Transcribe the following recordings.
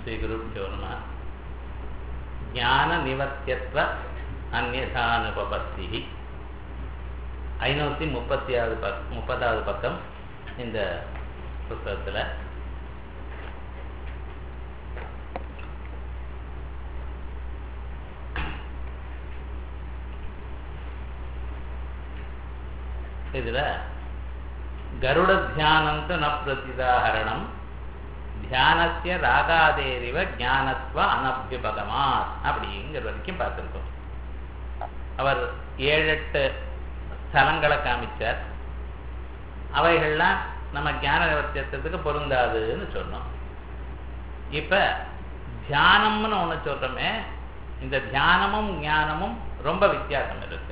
श्रीगुरुभ्यो नमः ஞானநிவர்த்தியத்வ அந்நியதானுபபத்தி ஐநூற்றி முப்பத்தியாவது பக் முப்பதாவது பக்கம் இந்த புத்தகத்தில் இதில் கருட தியானந்து ந பிரதிதாகரணம் தியானத்திய ராகாதேரிவ ஞானத்துவ அனபியுபகமாத் அப்படிங்கிற வரைக்கும் பார்த்துருக்கோம் அவர் ஏழு எட்டு ஸ்தலங்களை காமிச்சார் அவைகள்லாம் நம்ம ஞான நிவர்த்தியத்துக்கு பொருந்தாதுன்னு சொன்னோம் இப்ப தியானம்னு ஒன்று சொல்றோமே இந்த தியானமும் ஞானமும் ரொம்ப வித்தியாசம் இருக்கு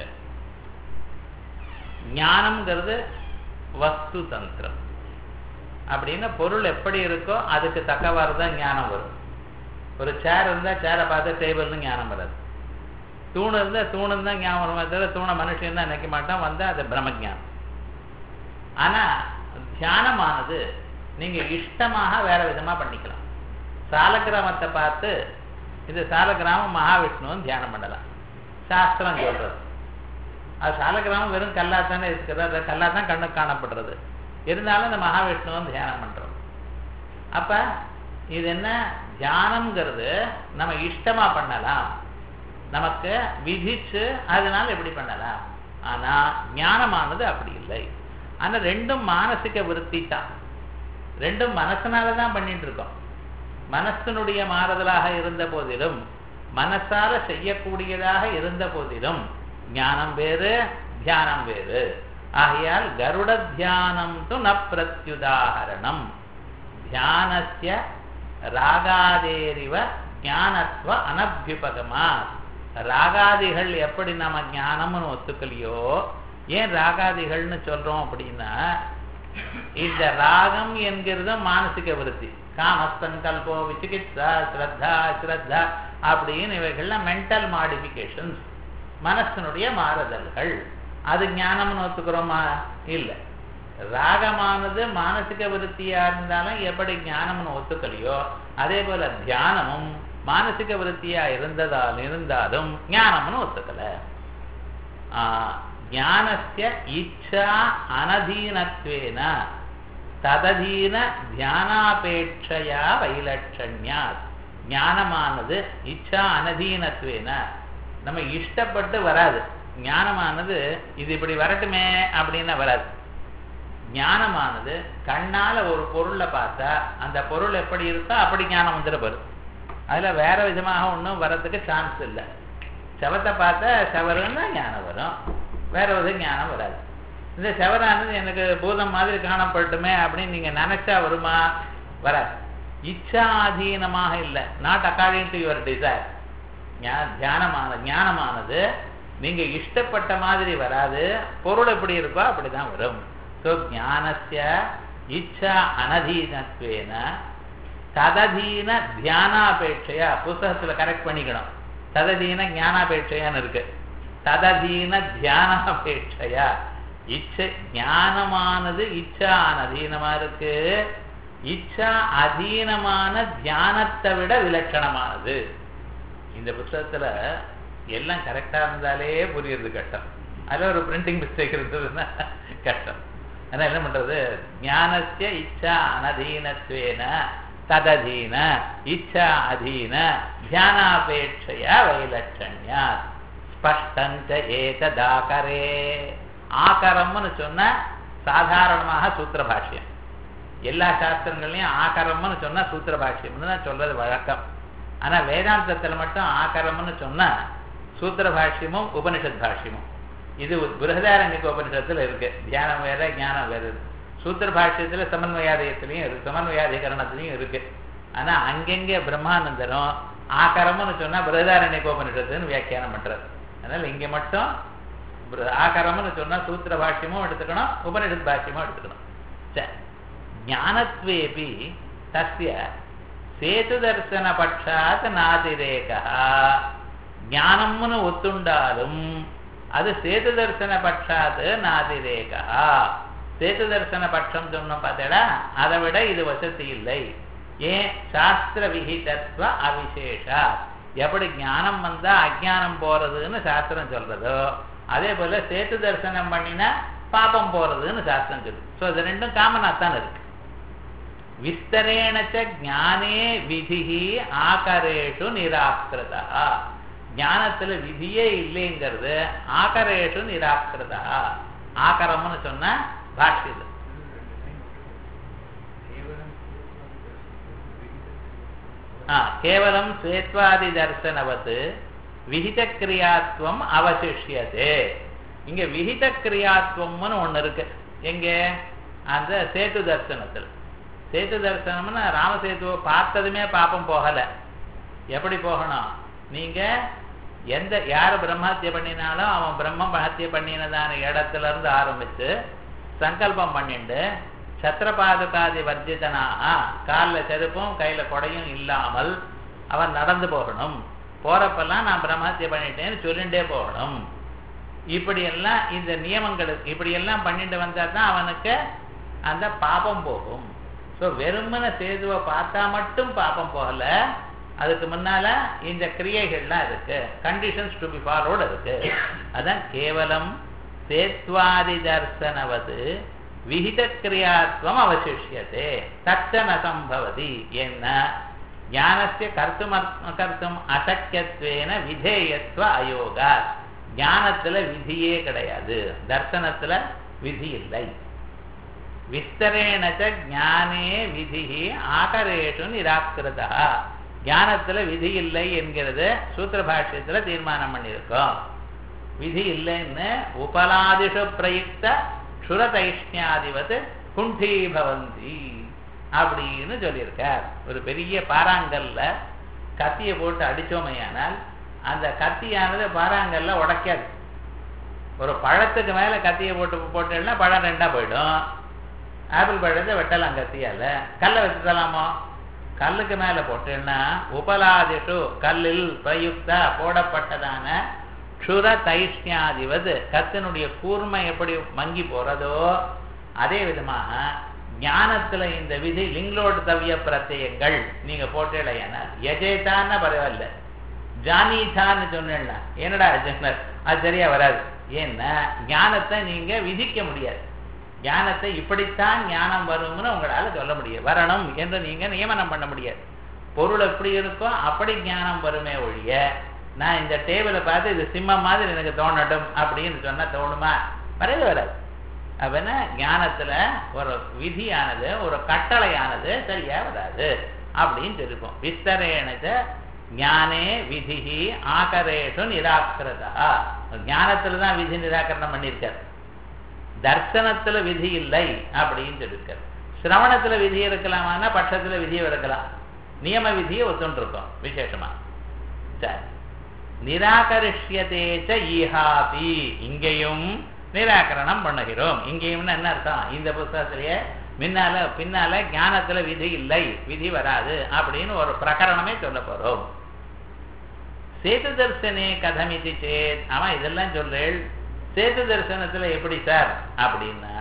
ஞானம்ங்கிறது வஸ்து தந்திரம் அப்படின்னா பொருள் எப்படி இருக்கோ அதுக்கு தக்கவாறு தான் ஞானம் வரும் ஒரு சேர் இருந்தால் சேரை பார்த்து டேபிள்னு ஞானம் வராது தூண் இருந்தால் தூணு தான் ஞாபகம் வருமே தவிர தூணை மனுஷன் தான் நினைக்க மாட்டான் வந்தால் அது பிரம்மஜானம் ஆனால் தியானமானது நீங்கள் இஷ்டமாக வேற விதமாக பண்ணிக்கலாம் சாலக்கிராமத்தை பார்த்து இது சாலக்கிராமம் மகாவிஷ்ணுவும் தியானம் பண்ணலாம் சாஸ்திரம் சொல்றது அது சாலக்கிராமம் வெறும் கல்லாத்தானே இருக்கிறது கல்லா தான் கண்ணுக்கு காணப்படுறது இருந்தாலும் இந்த மகாவிஷ்ணுவும் தியானம் பண்றோம் அப்ப இது என்ன தியானம்ங்கிறது நம்ம இஷ்டமா பண்ணலாம் நமக்கு விதிச்சு அதனால எப்படி பண்ணலாம் ஆனா ஞானமானது அப்படி இல்லை ஆனா ரெண்டும் மானசிக விருத்தி தான் ரெண்டும் மனசனால தான் பண்ணிட்டு இருக்கோம் மனசனுடைய மாறுதலாக இருந்த போதிலும் மனசால செய்யக்கூடியதாக இருந்த போதிலும் ஞானம் வேறு தியானம் வேறு ஆகையால் கருட தியானம் து ந பிரத்யுதாகரணம் தியானத்திய ராகாதேரிவ ஞானத்துவ அனபியுபகமா ராகாதிகள் எப்படி நம்ம ஞானம்னு ஒத்துக்கலையோ ஏன் ராகாதிகள்னு சொல்றோம் அப்படின்னா இந்த ராகம் என்கிறது மானசிக விருத்தி காமஸ்தங்கல்போ விசிகித்சா ஸ்ரத்தா ஸ்ரத்தா அப்படின்னு இவைகள்லாம் மென்டல் மாடிஃபிகேஷன்ஸ் மனசனுடைய மாறுதல்கள் அது ஞானம்னு ஒத்துக்கிறோமா இல்லை ராகமானது மானசிக விருத்தியா இருந்தாலும் எப்படி ஞானம்னு ஒத்துக்கலையோ அதே போல தியானமும் மானசிக விருத்தியா இருந்ததால் இருந்தாலும் ஞானம்னு ஒத்துக்கல ஞானஸ்ய இச்சா அனதீனத்வேன தததீன தியானாபேட்சையா வைலட்சண்யா ஞானமானது இச்சா அனதீனத்வேன நம்ம இஷ்டப்பட்டு வராது ஞானமானது இது இப்படி வரட்டுமே அப்படின்னா வராது ஞானமானது கண்ணால ஒரு பொருளை பார்த்தா அந்த பொருள் எப்படி இருக்கோ அப்படி ஞானம் வந்துட வரும் அதுல வேற விதமாக ஒன்றும் வர்றதுக்கு சான்ஸ் இல்லை செவத்தை பார்த்தா செவருன்னா ஞானம் வரும் வேற ஒரு ஞானம் வராது இந்த செவரானது எனக்கு பூதம் மாதிரி காணப்பட்டுமே அப்படின்னு நீங்க நினைச்சா வருமா வராது இச்சாதீனமாக இல்லை not according to your desire தியானமான ஞானமானது நீங்க இஷ்டப்பட்ட மாதிரி வராது பொருள் எப்படி இருக்கோ அப்படிதான் வரும் ஸோ ஞானஸ்ய இச்சா அனதீனத்வேன தததீன தியானாபேட்சையா புஸ்தகத்துல கரெக்ட் பண்ணிக்கணும் தததீன ஞானாபேட்சையான்னு இருக்கு தததீன தியானாபேட்சையா இச்ச ஞானமானது இச்சா அனதீனமா இருக்கு இச்சா அதீனமான தியானத்தை விட விலட்சணமானது இந்த புத்தகத்துல எல்லாம் கரெக்டா இருந்தாலே புரியுறது கஷ்டம் அதுல ஒரு பிரிண்டிங் மிஸ்டேக் இருந்ததுன்னா கஷ்டம் அதனால என்ன பண்றது ஞானஸ்ய இச்சா அனதீனத்வேன தததீன இச்சா அதீன தியானாபேட்சையா வைலட்சண்யா ஸ்பஷ்டஞ்ச ஏததாகரே ஆகரம்னு சொன்ன சாதாரணமாக சூத்திர பாஷ்யம் எல்லா சாஸ்திரங்கள்லயும் ஆகரம்னு சொன்னா சூத்திர பாஷ்யம்னு தான் சொல்றது வழக்கம் ஆனா வேதாந்தத்துல மட்டும் ஆகரம்னு சொன்னா சூத்திர பாஷ்யமும் உபனிஷத் பாஷ்யமும் இது பிருகதாரண்யக்கு உபனிஷத்துல இருக்கு தியானம் வேற ஞானம் வேற சூத்திர பாஷ்யத்துல சமன்வயாதயத்திலையும் இருக்கு சமன்வயாதிகரணத்திலையும் இருக்கு ஆனா அங்கெங்க பிரம்மானந்தரும் ஆகரம்னு சொன்னா பிருகதாரண்யக்கு உபனிஷத்துன்னு வியாக்கியானம் பண்றது அதனால இங்க மட்டும் ஆகரம்னு சொன்னா சூத்திர பாஷ்யமும் எடுத்துக்கணும் உபனிஷத் பாஷ்யமும் எடுத்துக்கணும் சரி ஞானத்வேபி தஸ்ய சேது தர்சன பட்சாத் நாதிரேகா ஞானம்னு ஒத்துண்டாலும் அது சேது தர்சன பட்சாத் நாதிரேகா சேது தர்சன பட்சம் சொன்னோம் பார்த்தடா அதை விட இது வசதி இல்லை ஏன் சாஸ்திர விகிதத்துவ அவிசேஷா எப்படி ஞானம் வந்தா அஜ்ஞானம் போறதுன்னு சாஸ்திரம் சொல்றதோ அதே போல சேத்து தரிசனம் பண்ணினா பாபம் போறதுன்னு சாஸ்திரம் சொல்லுது ஸோ இது ரெண்டும் காமனாத்தான் இருக்கு விஸ்தரேணச்ச ஞானே விதிஹி ஆகரேஷு நிராகிருதா ஞானத்துல விதியே இல்லைங்கிறது ஆகரேஷு நிராகிருதா ஆகரம்னு சொன்னா பாஷ்யது ஆ கேவலம் ஸ்வேத்வாதி தர்சனவத் விகித கிரியாத்வம் அவசிஷ்யதே இங்க விகித கிரியாத்வம்னு ஒண்ணு இருக்கு எங்க அந்த சேத்து தர்சனத்தில் சேத்து தரிசனம்னா ராமசேத்துவை பார்த்ததுமே பாப்பம் போகல எப்படி போகணும் நீங்க எந்த யார் பிரம்மஹத்திய பண்ணினாலும் அவன் பிரம்ம ஹத்திய பண்ணினதான இடத்துல இருந்து ஆரம்பிச்சு சங்கல்பம் பண்ணிண்டு சத்திரபாதுகாதி வர்ஜிதனாக காலில் செருப்பும் கையில கொடையும் இல்லாமல் அவன் நடந்து போகணும் போறப்பெல்லாம் நான் பிரம்மஹத்திய பண்ணிட்டேன்னு சொல்லிண்டே போகணும் இப்படியெல்லாம் இந்த நியமங்கள் இப்படியெல்லாம் பண்ணிட்டு வந்தா தான் அவனுக்கு அந்த பாபம் போகும் ஸோ வெறுமன சேதுவை பார்த்தா மட்டும் பாபம் போகல அதுக்கு முன்னால இந்த கிரியைகள்லாம் இருக்கு கண்டிஷன்ஸ் டு பி ஃபாலோடு இருக்கு அதான் கேவலம் சேத்வாதி தர்சனவது விகித கிரியாத்வம் அவசிஷ்யதே தச்சன சம்பவதி என்ன ஞானஸ்ய கர்த்தும் கர்த்தும் அசக்கியத்வேன விதேயத்துவ அயோகா ஞானத்துல விதியே கிடையாது தர்சனத்துல விதி இல்லை விஸ்தரேணச்ச ஞானே விதி ஆகரேஷு நிராகிருதா ஞானத்துல விதி இல்லை என்கிறது சூத்திர பாஷ்யத்துல தீர்மானம் பண்ணியிருக்கோம் விதி இல்லைன்னு உபலாதிஷு பிரயுக்த சுரதைஷ்ணியாதிபத் குண்டீபவந்தி அப்படின்னு சொல்லியிருக்கார் ஒரு பெரிய பாறாங்கல்ல கத்தியை போட்டு அடிச்சோமையானால் அந்த கத்தியானது பாறாங்கல்ல உடைக்காது ஒரு பழத்துக்கு மேல கத்தியை போட்டு போட்டேன்னா பழம் ரெண்டா போயிடும் ஆப்பிள் பழத்தை வெட்டலாம் கத்தியால கல்லை வச்சுக்கலாமோ கல்லுக்கு மேல போட்டேன்னா உபலாதிஷு கல்லில் பிரயுக்தா போடப்பட்டதான க்ஷுர தைஷ்ணியாதிவது கத்தினுடைய கூர்மை எப்படி மங்கி போறதோ அதே விதமாக ஞானத்துல இந்த விதி லிங்களோடு தவிய பிரத்யங்கள் நீங்க போட்டேன்னா எஜேதான்னு பரவாயில்ல ஜானிதான்னு சொன்னா என்னடா சொன்னார் அது சரியா வராது ஏன்னா ஞானத்தை நீங்க விதிக்க முடியாது ஞானத்தை இப்படித்தான் ஞானம் வரும்னு உங்களால சொல்ல முடியாது வரணும் என்று நீங்க நியமனம் பண்ண முடியாது பொருள் எப்படி இருக்கோ அப்படி ஞானம் வருமே ஒழிய நான் இந்த டேபிளை பார்த்து இது சிம்மம் மாதிரி எனக்கு தோணட்டும் அப்படின்னு சொன்னா தோணுமா வரவே வராது அப்படின்னா ஞானத்துல ஒரு விதியானது ஒரு கட்டளையானது சரியா வராது அப்படின்னு சொல்லிப்போம் விஸ்தரேனது ஞானே விதி ஆகரேஷு நிராகிருதா ஞானத்துல தான் விதி நிராகரணம் பண்ணியிருக்காரு தர்சனத்துல விதி இல்லை அப்படின்னு சொல்லியிருக்காரு சிரவணத்துல விதி இருக்கலாமான்னா பட்சத்துல விதியை இருக்கலாம் நியம விதியை ஒத்துண்டு இருக்கோம் விசேஷமா சரி நிராகரிஷ்யதேச்ச ஈஹாபி இங்கேயும் நிராகரணம் பண்ணுகிறோம் இங்கேயும் என்ன அர்த்தம் இந்த புஸ்தகத்திலேயே முன்னால பின்னால ஞானத்துல விதி இல்லை விதி வராது அப்படின்னு ஒரு பிரகரணமே சொல்ல போறோம் சேது தர்சனே கதமிதி சேத் ஆமா இதெல்லாம் சொல்றேள் சேது தரிசனத்துல எப்படி சார் அப்படின்னா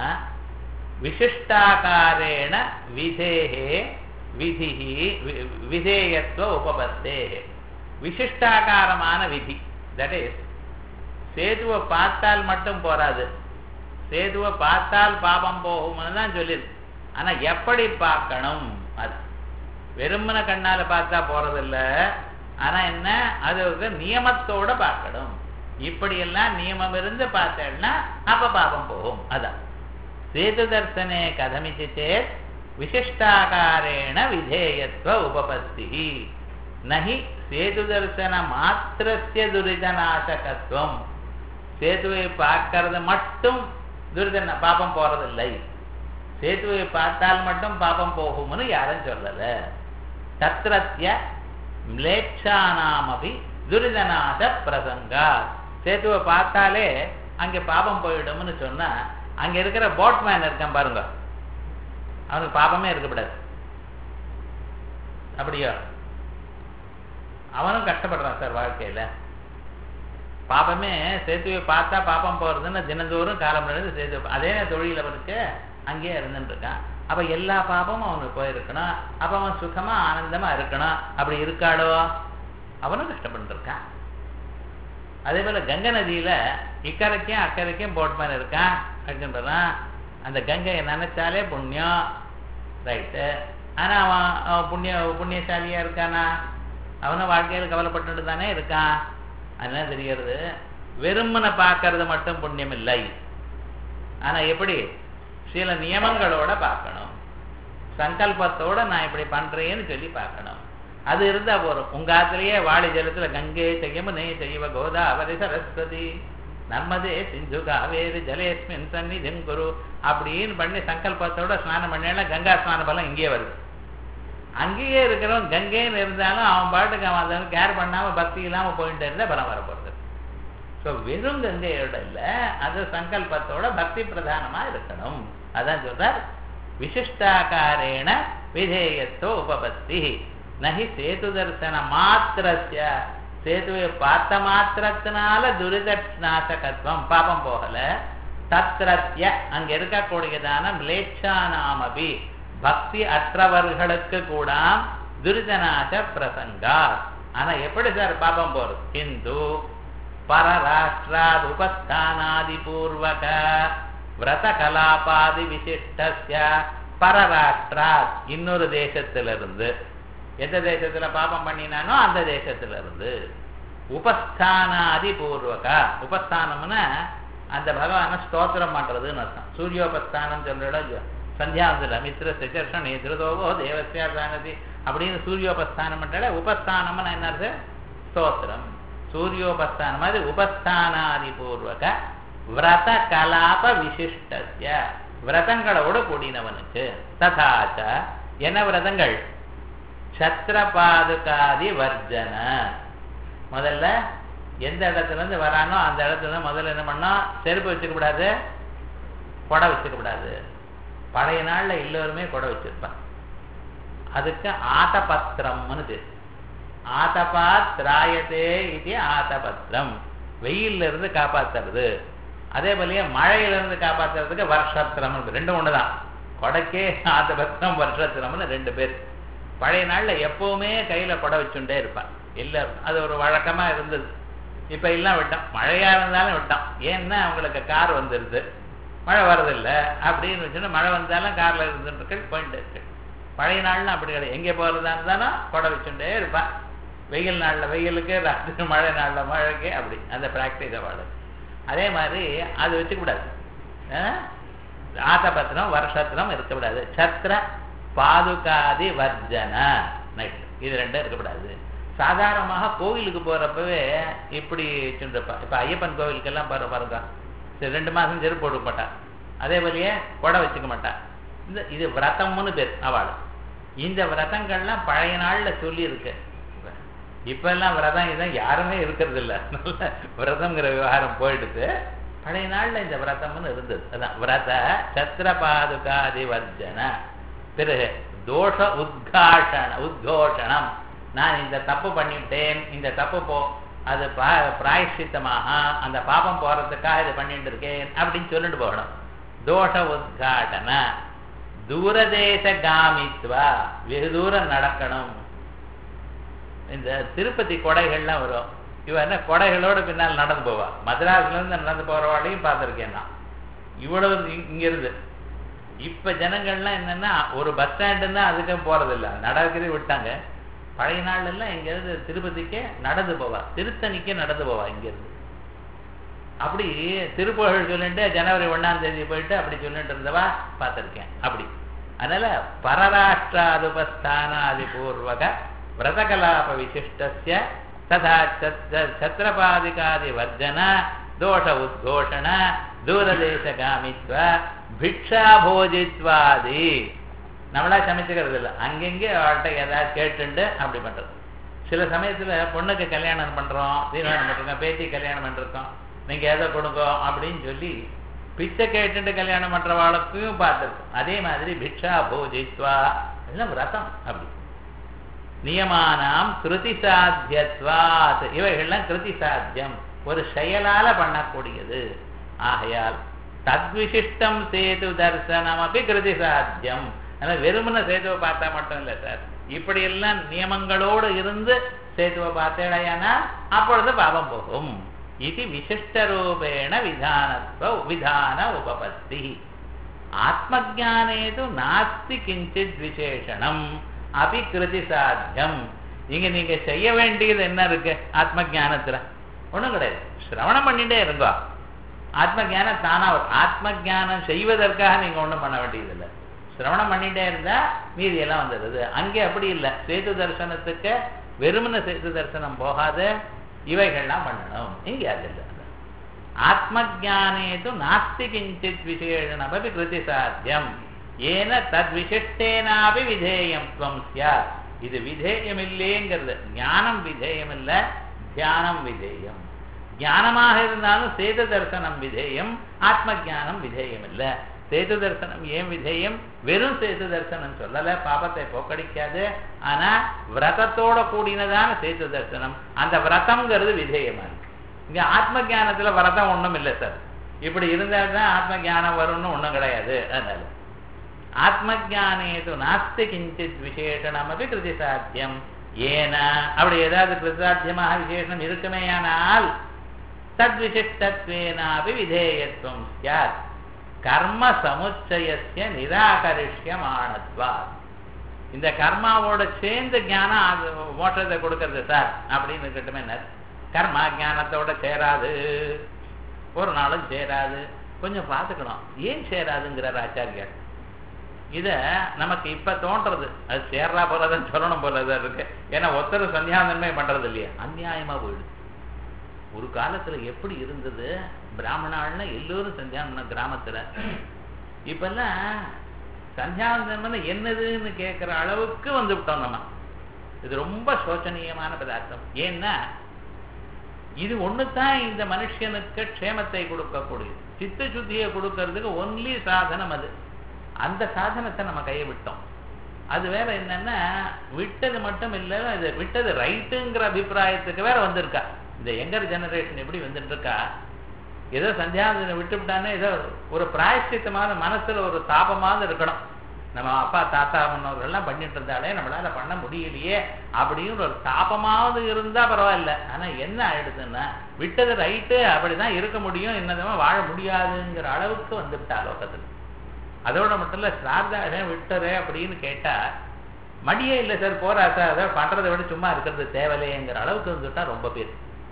விசிஷ்டாகாரேண விதேகே விதிஹி விதேயத்துவ உபபத்தே விசிஷ்டாகாரமான விதி தட் இஸ் சேதுவை பார்த்தால் மட்டும் போராது சேதுவை பார்த்தால் பாபம் போகும்னு தான் சொல்லிது ஆனா எப்படி பார்க்கணும் அது வெறுமன கண்ணால பார்த்தா போறதில்ல ஆனா என்ன அது ஒரு நியமத்தோட பார்க்கணும் இப்படி எல்லாம் நியமம் இருந்து பார்த்தேன்னா அப்ப பாபம் போகும் அதான் சேது தர்சனே கதமிச்சு சேத் விசிஷ்டாகாரேண விதேயத்துவ உபபத்தி நகி சேது தரிசன மாத்திரஸ்ய துரிதநாசகத்துவம் சேதுவை பார்க்கறது மட்டும் துரிதன பாபம் போறதில்லை சேதுவை பார்த்தால் மட்டும் பாபம் போகும்னு யாரும் சொல்லல தத்ரத்ய மிளேட்சானாமபி துரிதநாச பிரசங்கா சேத்துவை பார்த்தாலே அங்கே பாபம் போயிடும்னு சொன்னா அங்க இருக்கிற போட்மேன் இருக்கான் பாருங்க அவனுக்கு பாபமே இருக்கக்கூடாது அப்படியோ அவனும் கஷ்டப்படுறான் சார் வாழ்க்கையில பாபமே சேத்துவை பார்த்தா பாப்பம் போறதுன்னு தினந்தோறும் காலம் நடந்து சேத்து அதே தொழில் அவருக்கு அங்கேயே இருந்துட்டு இருக்கான் அப்ப எல்லா பாபமும் அவனுக்கு போயிருக்கணும் அப்ப அவன் சுகமா ஆனந்தமா இருக்கணும் அப்படி இருக்காளோ அவனும் கஷ்டப்பட்டு இருக்கான் அதே போல கங்கை நதியில இக்கரைக்கும் அக்கறைக்கும் போட்மேன் இருக்கான் அப்படின்றான் அந்த கங்கையை நினைச்சாலே புண்ணியம் ரைட்டு ஆனா அவன் அவன் புண்ணிய புண்ணியசாலியா இருக்கானா அவனும் வாழ்க்கையில் கவலைப்பட்டு தானே இருக்கான் அதனால தெரியறது வெறுமனை பார்க்கறது மட்டும் புண்ணியம் இல்லை ஆனா எப்படி சில நியமங்களோட பார்க்கணும் சங்கல்பத்தோட நான் இப்படி பண்றேன்னு சொல்லி பார்க்கணும் அது இருந்தா போறோம் உங்க ஆத்திலேயே வாழை ஜலத்துல கங்கை செய்யமுனே செய்வ கோதாவரி சரஸ்வதி நர்மதே சிந்து காவேரி ஜலேஸ்மின் சந்நிதிம் குரு அப்படின்னு பண்ணி சங்கல்பத்தோட ஸ்நானம் பண்ணா கங்கா ஸ்நான பலம் இங்கே வருது அங்கேயே இருக்கிறவன் கங்கைன்னு இருந்தாலும் அவன் பாட்டுக்கு அவன் அதை கேர் பண்ணாம பக்தி இல்லாம போயிட்டு இருந்தா பலம் வரப்போறது ஸோ வெறும் கங்கையோட இல்ல அது சங்கல்பத்தோட பக்தி பிரதானமா இருக்கணும் அதான் சொல்றார் விசிஷ்டாக்காரேண விதேயத்தோ உபபத்தி நகி சேது தரிசன மாத்திரஸ்ய சேதுவை பார்த்த மாத்திரத்தினால துரிதநாசகத்துவம் பாபம் போகல தத்ரத்ய அங்க இருக்கக்கூடியதான மிளேச்சானாமபி பக்தி அற்றவர்களுக்கு கூட துரிதநாச பிரசங்கா ஆனா எப்படி சார் பாபம் போறது ஹிந்து பரராஷ்டிராத் உபஸ்தானாதி பூர்வக விரத கலாபாதி விசிஷ்டஸ்ய பரராஷ்டிராத் இன்னொரு தேசத்திலிருந்து எந்த தேசத்துல பாபம் பண்ணினானோ அந்த தேசத்துல இருந்து உபஸ்தானாதி பூர்வக உபஸ்தானம்னா அந்த பகவான ஸ்தோத்திரம் பண்றதுன்னு அர்த்தம் சூரியோபஸ்தானம் சொல்ற சந்தியாவந்தில மித்திர சிகர்ஷன் எதிர்தோவோ தேவசியா தானதி அப்படின்னு சூரியோபஸ்தானம் பண்றால உபஸ்தானம்னு என்ன அர்த்தம் ஸ்தோத்திரம் சூரியோபஸ்தானம் மாதிரி உபஸ்தானாதி பூர்வக விரத கலாப விசிஷ்டஸ்ய விரதங்களோடு கூடினவனுக்கு ததாச்ச என்ன விரதங்கள் சத்திரபாதுகாதி வர்ஜன முதல்ல எந்த இடத்துல இருந்து வரானோ அந்த இடத்துல இருந்து முதல்ல என்ன பண்ணோம் செருப்பு வச்சுக்க கூடாது கொடை வச்சுக்க கூடாது பழைய நாள்ல எல்லோருமே கொடை வச்சிருப்பான் அதுக்கு ஆதபத்திரம்னு பேர் ஆதபா திராயத்தே இது ஆதபத்திரம் வெயில்ல இருந்து காப்பாத்துறது அதே போலயே மழையில இருந்து காப்பாத்துறதுக்கு வருஷத்திரம் ரெண்டும் ஒண்ணுதான் கொடைக்கே ஆதபத்திரம் வருஷத்திரம்னு ரெண்டு பேர் பழைய நாள்ல எப்பவுமே கையில கொடை வச்சுட்டே இருப்பான் எல்லாரும் அது ஒரு வழக்கமா இருந்தது இப்ப எல்லாம் விட்டோம் மழையா இருந்தாலும் விட்டோம் ஏன்னா அவங்களுக்கு கார் வந்துருது மழை வர்றதில்ல அப்படின்னு வச்சுன்னா மழை வந்தாலும் கார்ல இருந்துட்டு போயிட்டு இருக்கு பழைய நாள்ல அப்படி கிடையாது எங்கே போறதா இருந்தாலும் கொடை வச்சுட்டே இருப்பான் வெயில் நாள்ல வெயிலுக்கு ராத்திரி மழை நாள்ல மழைக்கு அப்படி அந்த பிராக்டிஸ் வாழ அதே மாதிரி அது வச்சுக்கூடாது ஆத்தபத்திரம் வருஷத்திரம் இருக்கக்கூடாது சத்திர பாதுகாதி வர்ஜன நைட் இது ரெண்டும் இருக்கக்கூடாது சாதாரணமாக கோவிலுக்கு போறப்பவே இப்படி வச்சுருப்பா இப்ப ஐயப்பன் கோவிலுக்கெல்லாம் பாரு பாருங்க சரி ரெண்டு மாசம் செருப்பு போட மாட்டான் அதே போலயே கொடை வச்சுக்க மாட்டான் இந்த இது விரதம்னு பேர் அவள் இந்த விரதங்கள்லாம் பழைய நாள்ல சொல்லி இருக்கு இப்ப எல்லாம் விரதம் இதான் யாருமே இருக்கிறது இல்ல நல்ல விரதம்ங்கிற விவகாரம் போயிடுது பழைய நாள்ல இந்த விரதம்னு இருந்தது அதான் விரத சத்திர பாதுகாதி வர்ஜன பிறகு தோஷ உத்காஷண உத்கோஷணம் நான் இந்த தப்பு பண்ணிவிட்டேன் இந்த தப்பு போ அது பிராயஷ்சித்தமாக அந்த பாபம் போறதுக்காக இது பண்ணிட்டு இருக்கேன் அப்படின்னு சொல்லிட்டு போகணும் தோஷ உத்காட்டன தூரதேச காமித்வா வெகு தூரம் நடக்கணும் இந்த திருப்பதி கொடைகள்லாம் வரும் இவ என்ன கொடைகளோட பின்னால் நடந்து போவா மദ്രാஸ்ல இருந்து நடந்து போறவாளையும் பார்த்துருக்கேன் நான் இவ்வளவு இங்க இருந்து இப்ப ஜனங்கள்லாம் என்னன்னா ஒரு பஸ் ஸ்டாண்டுன்னா அதுக்கும் போறதில்ல நடக்கிறதே விட்டாங்க பழைய நாள்ல எல்லாம் இங்க இருந்து திருப்பதிக்கே நடந்து போவா திருத்தணிக்கே நடந்து போவா இங்க இருந்து அப்படி திருப்புகழ் சொல்லிட்டு ஜனவரி ஒண்ணாம் தேதி போயிட்டு அப்படி சொல்லிட்டு இருந்தவா பார்த்திருக்கேன் அப்படி அதனால பரராஷ்டிராதுபஸ்தானாதி பூர்வக விரதகலாப விசிஷ்டஸ்ய ததா சத்திரபாதிகாதி வர்ஜன தோஷ உத்கோஷண தூரதேசகாமித்வ பிக்ஷா போஜித்வாதி நம்மளா சமைச்சுக்கிறது இல்லை அங்கங்கே அவள்கிட்ட ஏதாவது கேட்டுண்டு அப்படி பண்றது சில சமயத்துல பொண்ணுக்கு கல்யாணம் பண்றோம் தீர்மானம் பண்ணிருக்கோம் பேத்தி கல்யாணம் பண்ணிருக்கோம் நீங்க எதை கொடுங்க அப்படின்னு சொல்லி பிச்சை கேட்டுட்டு கல்யாணம் பண்றவாளுக்கும் பார்த்துருக்கோம் அதே மாதிரி பிக்ஷா போஜித்வா எல்லாம் விரதம் அப்படி நியமானாம் கிருதி சாத்தியத்வாத் இவைகள்லாம் கிருதி சாத்தியம் ஒரு செயலால பண்ணக்கூடியது ஆகையால் தத்விசிஷ்டம் சேது தரிசனம் அப்படி கிருதி சாத்தியம் ஆனால் வெறுமன சேதுவை பார்த்தா மட்டும் இல்லை சார் இப்படி எல்லாம் நியமங்களோடு இருந்து சேதுவை பார்த்தேடையானா அப்பொழுது பாவம் போகும் இது விசிஷ்டரூபேண விதானத்துவ விதான உபபத்தி ஆத்மஜானே நாஸ்தி கிஞ்சித் விசேஷணம் அபி கிருதி சாத்தியம் இங்க நீங்க செய்ய வேண்டியது என்ன இருக்கு ஆத்ம ஜானத்துல ஒண்ணும் கிடையாது சிரவணம் பண்ணிட்டே இருங்கோ ஆத்ம ஜானம் தானா வரும் ஆத்ம ஜானம் செய்வதற்காக நீங்க ஒண்ணும் பண்ண வேண்டியதில்லை சிரவணம் பண்ணிட்டே இருந்தா மீதி எல்லாம் வந்துடுது அங்கே அப்படி இல்லை சேது தரிசனத்துக்கு வெறுமன சேது தரிசனம் போகாத இவைகள்லாம் பண்ணணும் இங்கே அது இல்லை ஆத்மஜானே து நாஸ்தி கிஞ்சித் விசேஷனமபி கிருதி சாத்தியம் ஏன தத் விசிஷ்டேனாபி விதேயம் துவம் சியாத் இது விதேயம் இல்லைங்கிறது ஞானம் விதேயம் இல்ல தியானம் விதேயம் ஞானமாக இருந்தாலும் சேது தரிசனம் விதேயம் ஆத்ம ஜானம் விதேயம் இல்ல சேது தரிசனம் ஏன் விதேயம் வெறும் சேது தரிசனம் சொல்லல பாபத்தை போக்கடிக்காது ஆனா விரதத்தோட கூடினதான சேது தரிசனம் அந்த விரதம்ங்கிறது விதேயமா இருக்கு இங்க ஆத்ம ஜானத்துல விரதம் ஒண்ணும் இல்லை சார் இப்படி இருந்தால் தான் ஆத்ம ஜானம் வரும்னு ஒண்ணும் கிடையாது அதனால ஆத்மஜானேது நாஸ்தி கிஞ்சித் விசேஷணமபி கிருதி சாத்தியம் ஏன அப்படி ஏதாவது கிருதாத்தியமாக விசேஷம் இருக்குமேயானால் தத் விசிஷ்டத்வேனாபி விதேயத்துவம் சியாத் கர்ம சமுச்சயசிய நிராகரிஷ்யமானத்வா இந்த கர்மாவோட சேர்ந்து ஞானம் அது மோட்டத்தை கொடுக்கறது சார் அப்படின்னு இருக்கட்டுமே கர்மா ஞானத்தோட சேராது ஒரு நாளும் சேராது கொஞ்சம் பார்த்துக்கணும் ஏன் சேராதுங்கிறார் ஆச்சாரியார் இத நமக்கு இப்ப தோன்றது அது சேர்றா போலதான் சொல்லணும் போலதான் இருக்கு ஏன்னா ஒருத்தர் சந்தியாந்தன்மை பண்றது இல்லையா அநியாயமா போயிடுது ஒரு காலத்துல எப்படி இருந்தது பிராமணாள்னா எல்லோரும் சந்தியாந்தனம் கிராமத்துல இப்பெல்லாம் சந்தியாந்தன்மன் என்னதுன்னு கேட்கிற அளவுக்கு வந்து விட்டோம் நம்ம இது ரொம்ப சோச்சனீயமான பதார்த்தம் ஏன்னா இது ஒண்ணுதான் இந்த மனுஷனுக்கு க்ஷேமத்தை கொடுக்கக்கூடியது சித்த சுத்தியை கொடுக்கறதுக்கு ஒன்லி சாதனம் அது அந்த சாதனத்தை நம்ம கையை விட்டோம் அது வேற என்னன்னா விட்டது மட்டும் இல்லை இது விட்டது ரைட்டுங்கிற அபிப்பிராயத்துக்கு வேற வந்திருக்கா இந்த யங்கர் ஜெனரேஷன் எப்படி வந்துட்டு இருக்கா ஏதோ சந்தியாவதனை விட்டுவிட்டானே ஏதோ ஒரு பிராயஷ்டித்தமான மனசுல ஒரு தாபமாவது இருக்கணும் நம்ம அப்பா தாத்தா முன்னோர்கள்லாம் பண்ணிட்டு இருந்தாலே நம்மளால பண்ண முடியலையே அப்படின்னு ஒரு தாபமாவது இருந்தா பரவாயில்ல ஆனா என்ன ஆயிடுதுன்னா விட்டது ரைட்டு அப்படிதான் இருக்க முடியும் என்னதுமா வாழ முடியாதுங்கிற அளவுக்கு வந்துவிட்டா லோகத்துல அதோட மட்டும் இல்ல சிரார்தாக விட்டரு அப்படின்னு கேட்டா மடியே இல்லை சார் போறா சார் அதை பண்றதை விட சும்மா இருக்கிறது தேவையில்லைங்கிற அளவுக்கு வந்துட்டா ரொம்ப பேர்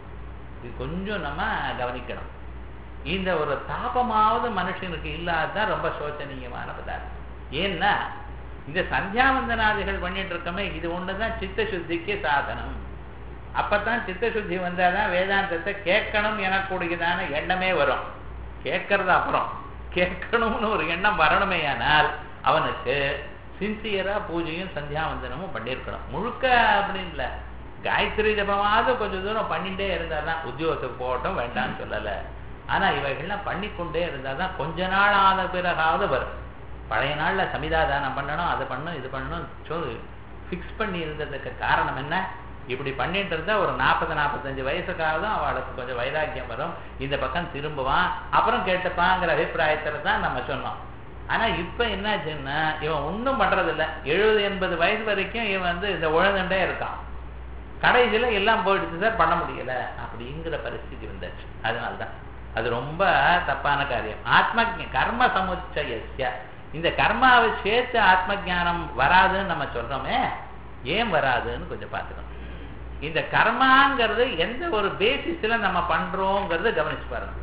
இது கொஞ்சம் நம்ம கவனிக்கணும் இந்த ஒரு தாபமாவது மனுஷனுக்கு இல்லாததான் ரொம்ப சோச்சனீயமான பதார்த்தம் ஏன்னா இந்த சந்தியாவந்தனாதிகள் பண்ணிட்டு இருக்கோமே இது ஒண்ணுதான் சித்த சுத்திக்கு சாதனம் அப்பதான் சித்த சுத்தி வந்தாதான் வேதாந்தத்தை கேட்கணும் எனக்கூடியதான எண்ணமே வரும் கேட்கறது அப்புறம் கேட்கணும்னு ஒரு எண்ணம் வரணுமேயானால் அவனுக்கு சின்சியரா பூஜையும் சந்தியாவந்தனமும் பண்ணியிருக்கணும் முழுக்க அப்படின்னு இல்லை காயத்ரி ஜபமாவது கொஞ்சம் தூரம் பண்ணிட்டே இருந்தாதான் உத்தியோகத்துக்கு போகட்டும் வேண்டாம்னு சொல்லலை ஆனா இவைகள்லாம் பண்ணிக்கொண்டே இருந்தாதான் கொஞ்ச நாள் ஆன பிறகாவது வரும் பழைய நாள்ல சமிதாதானம் பண்ணணும் அதை பண்ணணும் இது பண்ணணும் சொல்லு ஃபிக்ஸ் பண்ணி இருந்ததுக்கு காரணம் என்ன இப்படி பண்ணிட்டு இருந்தா ஒரு நாற்பது நாற்பத்தஞ்சு வயசுக்காக அவளுக்கு கொஞ்சம் வைராக்கியம் வரும் இந்த பக்கம் திரும்புவான் அப்புறம் கேட்டுப்பாங்கிற அபிப்பிராயத்துல தான் நம்ம சொன்னோம் ஆனா இப்ப என்னாச்சுன்னா இவன் ஒன்றும் பண்றதில்ல எழுபது எண்பது வயசு வரைக்கும் இவன் வந்து இந்த உழந்துட்டே இருக்கான் கடைசியில எல்லாம் போயிடுச்சு சார் பண்ண முடியல அப்படிங்கிற பரிஸ்திதி வந்தாச்சு அதனால்தான் அது ரொம்ப தப்பான காரியம் ஆத்ம கர்ம சமுச்சயசிய இந்த கர்மாவை சேர்த்து ஆத்ம ஜானம் வராதுன்னு நம்ம சொல்றோமே ஏன் வராதுன்னு கொஞ்சம் பார்த்துக்கணும் இந்த கர்மாங்கிறது எந்த ஒரு பேசிஸ்ல நம்ம பண்றோங்கிறது கவனிச்சு பாருங்க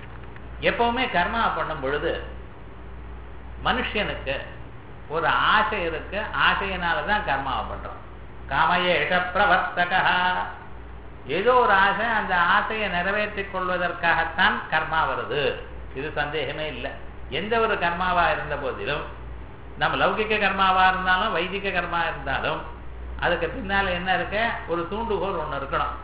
எப்பவுமே கர்மா பண்ணும் பொழுது மனுஷனுக்கு ஒரு ஆசை இருக்கு ஆசையினாலதான் கர்மாவை பண்றோம் காமயேஷ பிரவர்த்தகா ஏதோ ஒரு ஆசை அந்த ஆசையை நிறைவேற்றிக் கொள்வதற்காகத்தான் கர்மா வருது இது சந்தேகமே இல்லை எந்த ஒரு கர்மாவா இருந்த போதிலும் நம்ம லௌகிக்க கர்மாவா இருந்தாலும் வைதிக கர்மா இருந்தாலும் அதுக்கு பின்னால என்ன இருக்க ஒரு தூண்டுகோல் ஒண்ணு இருக்கணும்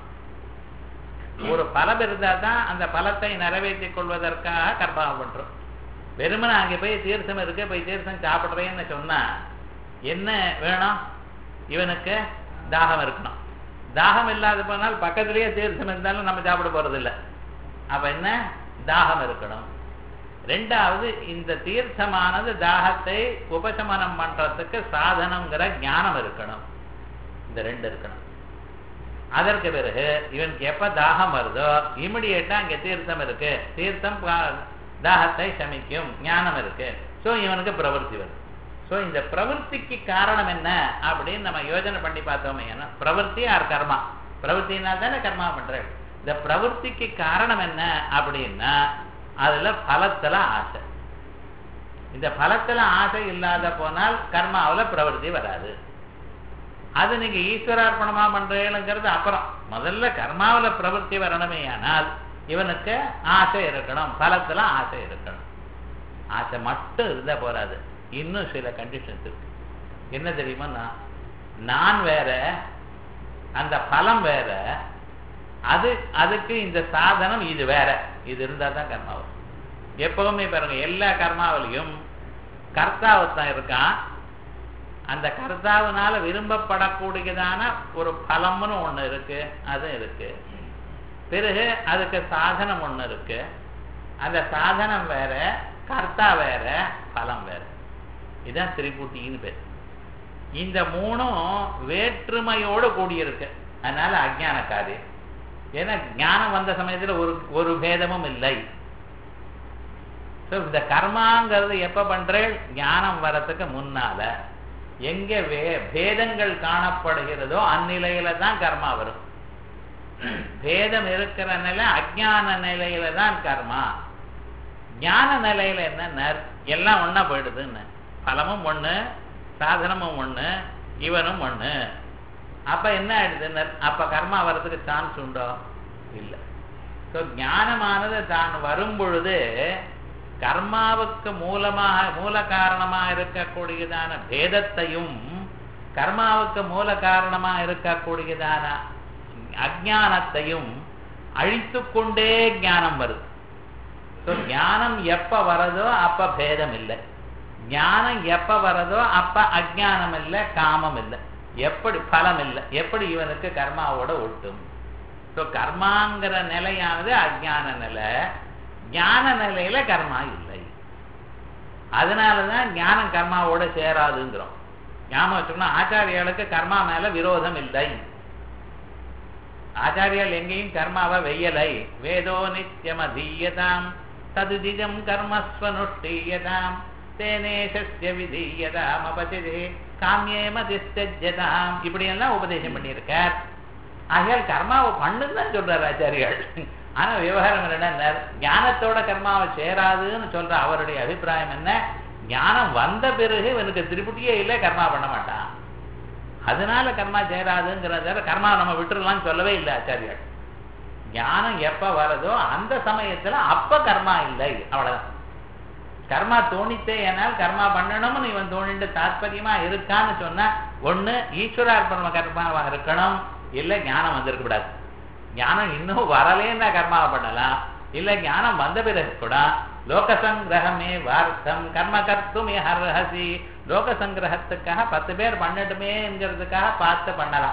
ஒரு பலம் இருந்தா தான் அந்த பலத்தை நிறைவேற்றிக் கொள்வதற்காக கர்மாவை பண்றோம் வெறுமனை அங்கே போய் தீர்த்தம் இருக்கு போய் தீர்த்தம் சாப்பிடுறேன்னு சொன்னா என்ன வேணும் இவனுக்கு தாகம் இருக்கணும் தாகம் இல்லாத போனால் பக்கத்திலேயே தீர்த்தம் இருந்தாலும் நம்ம சாப்பிட போறது இல்லை அப்ப என்ன தாகம் இருக்கணும் ரெண்டாவது இந்த தீர்த்தமானது தாகத்தை உபசமனம் பண்றதுக்கு சாதனங்கிற ஞானம் இருக்கணும் இந்த ரெண்டு இருக்கணும் அதற்கு பிறகு இவனுக்கு எப்ப தாகம் வருதோ இமிடியேட்டா அங்க தீர்த்தம் இருக்கு தீர்த்தம் பா- தாகத்தை சமிக்கும் ஞானம் இருக்கு சோ இவனுக்கு பிரவൃத்தி வருது சோ இந்த பிரவൃத்திக்கு காரணம் என்ன அப்படின்னு நம்ம யோசனை பண்ணி பார்த்தோமே ஏன்னா பிரவൃத்தி ஆர் கர்மா பிரவൃத்தினா தானே கர்மா பண்றேன் இந்த பிரவൃத்திக்கு காரணம் என்ன அப்படின்னா அதுல பலத்துல ஆசை இந்த பலத்துல ஆசை இல்லாத போனால் கர்மாவுல பிரவൃத்தி வராது அது நீங்க ஈஸ்வரார்ப்பணமா பண்றீங்கிறது அப்புறம் முதல்ல கர்மாவுல பிரவൃத்தி வரணுமே ஆனால் இவனுக்கு ஆசை இருக்கணும் பலத்துல ஆசை இருக்கணும் ஆசை மட்டும் இருந்தா போறாது இன்னும் சில கண்டிஷன்ஸ் இருக்கு என்ன தெரியுமா நான் நான் வேற அந்த பலம் வேற அது அதுக்கு இந்த சாதனம் இது வேற இது இருந்தா தான் கர்மா வரும் எப்பவுமே பாருங்க எல்லா கர்மாவிலையும் கர்த்தாவத்தான் இருக்கான் அந்த கர்த்தாவினால விரும்பப்படக்கூடியதான ஒரு பலம்னு ஒண்ணு இருக்கு அது இருக்கு பிறகு அதுக்கு சாதனம் ஒண்ணு இருக்கு அந்த சாதனம் வேற கர்த்தா வேற பலம் வேற இதுதான் திரிபுட்டின்னு பேர் இந்த மூணும் வேற்றுமையோடு கூடியிருக்கு அதனால அஜ்ஞான காரியம் ஏன்னா ஞானம் வந்த சமயத்துல ஒரு ஒரு பேதமும் இல்லை So, இந்த கர்மாங்கிறது எப்ப பண்றேன் ஞானம் வரத்துக்கு முன்னால எங்க வே பேதங்கள் காணப்படுகிறதோ அந்நிலையில தான் கர்மா வரும் பேதம் இருக்கிற நிலை அஜ்ஞான நிலையில தான் கர்மா ஞான நிலையில என்ன எல்லாம் ஒண்ணா போயிடுதுன்னு பலமும் ஒண்ணு சாதனமும் ஒண்ணு இவனும் ஒண்ணு அப்ப என்ன ஆயிடுதுன்னு அப்ப கர்மா வர்றதுக்கு சான்ஸ் உண்டோ இல்ல ஸோ ஞானமானது தான் வரும் பொழுது கர்மாவுக்கு மூலமாக மூல காரணமா இருக்கக்கூடியதான பேதத்தையும் கர்மாவுக்கு மூல காரணமா இருக்கக்கூடியதான அஜானத்தையும் அழித்து கொண்டே ஞானம் வருது ஸோ ஞானம் எப்ப வரதோ அப்ப பேதம் இல்லை ஞானம் எப்ப வரதோ அப்ப அஜானம் இல்லை காமம் இல்லை எப்படி பலம் இல்லை எப்படி இவனுக்கு கர்மாவோட ஒட்டும் ஸோ கர்மாங்கிற நிலையானது அஜான நிலை ஞான நிலையில கர்மா இல்லை அதனாலதான் ஞானம் கர்மாவோட சேராதுங்கிறோம் ஞாபகம் வச்சுக்கணும் ஆச்சாரியாளுக்கு கர்மா மேல விரோதம் இல்லை ஆச்சாரியால் எங்கேயும் கர்மாவை வெய்யலை வேதோ நித்தியம் அதீயதாம் ததுதிஜம் கர்மஸ்வனுஷ்டீயதாம் தேனேஷஸ்ய விதீயதாம் அபசிதே காமியே மதிஸ்தஜதாம் இப்படி எல்லாம் உபதேசம் பண்ணியிருக்கார் ஆகையால் கர்மாவை பண்ணுன்னு தான் சொல்றார் ஆச்சாரியால் ஆனா விவகாரம் என்னன்னா ஞானத்தோட கர்மாவை சேராதுன்னு சொல்ற அவருடைய அபிப்பிராயம் என்ன ஞானம் வந்த பிறகு இவனுக்கு திருப்பதியே இல்லை கர்மா பண்ண மாட்டான் அதனால கர்மா சேராதுங்கிறத கர்மா நம்ம விட்டுறலாம்னு சொல்லவே இல்லை ஆச்சாரியால் ஞானம் எப்ப வருதோ அந்த சமயத்துல அப்ப கர்மா இல்லை அவ்வளவுதான் கர்மா தோணித்தே ஏனால் கர்மா பண்ணணும்னு இவன் தோணிட்டு தாத்பரியமா இருக்கான்னு சொன்னா ஒண்ணு ஈஸ்வரார்ப்பண கர்மாவா இருக்கணும் இல்ல ஞானம் வந்திருக்க கூடாது ஞானம் இன்னும் வரலேன்னா கர்மாவை பண்ணலாம் இல்ல ஞானம் வந்த பிறகு கூட லோக சங்கிரகமே வார்த்தம் கர்ம கர்த்தும் ஹர்ஹசி லோக சங்கிரகத்துக்காக பத்து பேர் பண்ணட்டுமேங்கிறதுக்காக பார்த்து பண்ணலாம்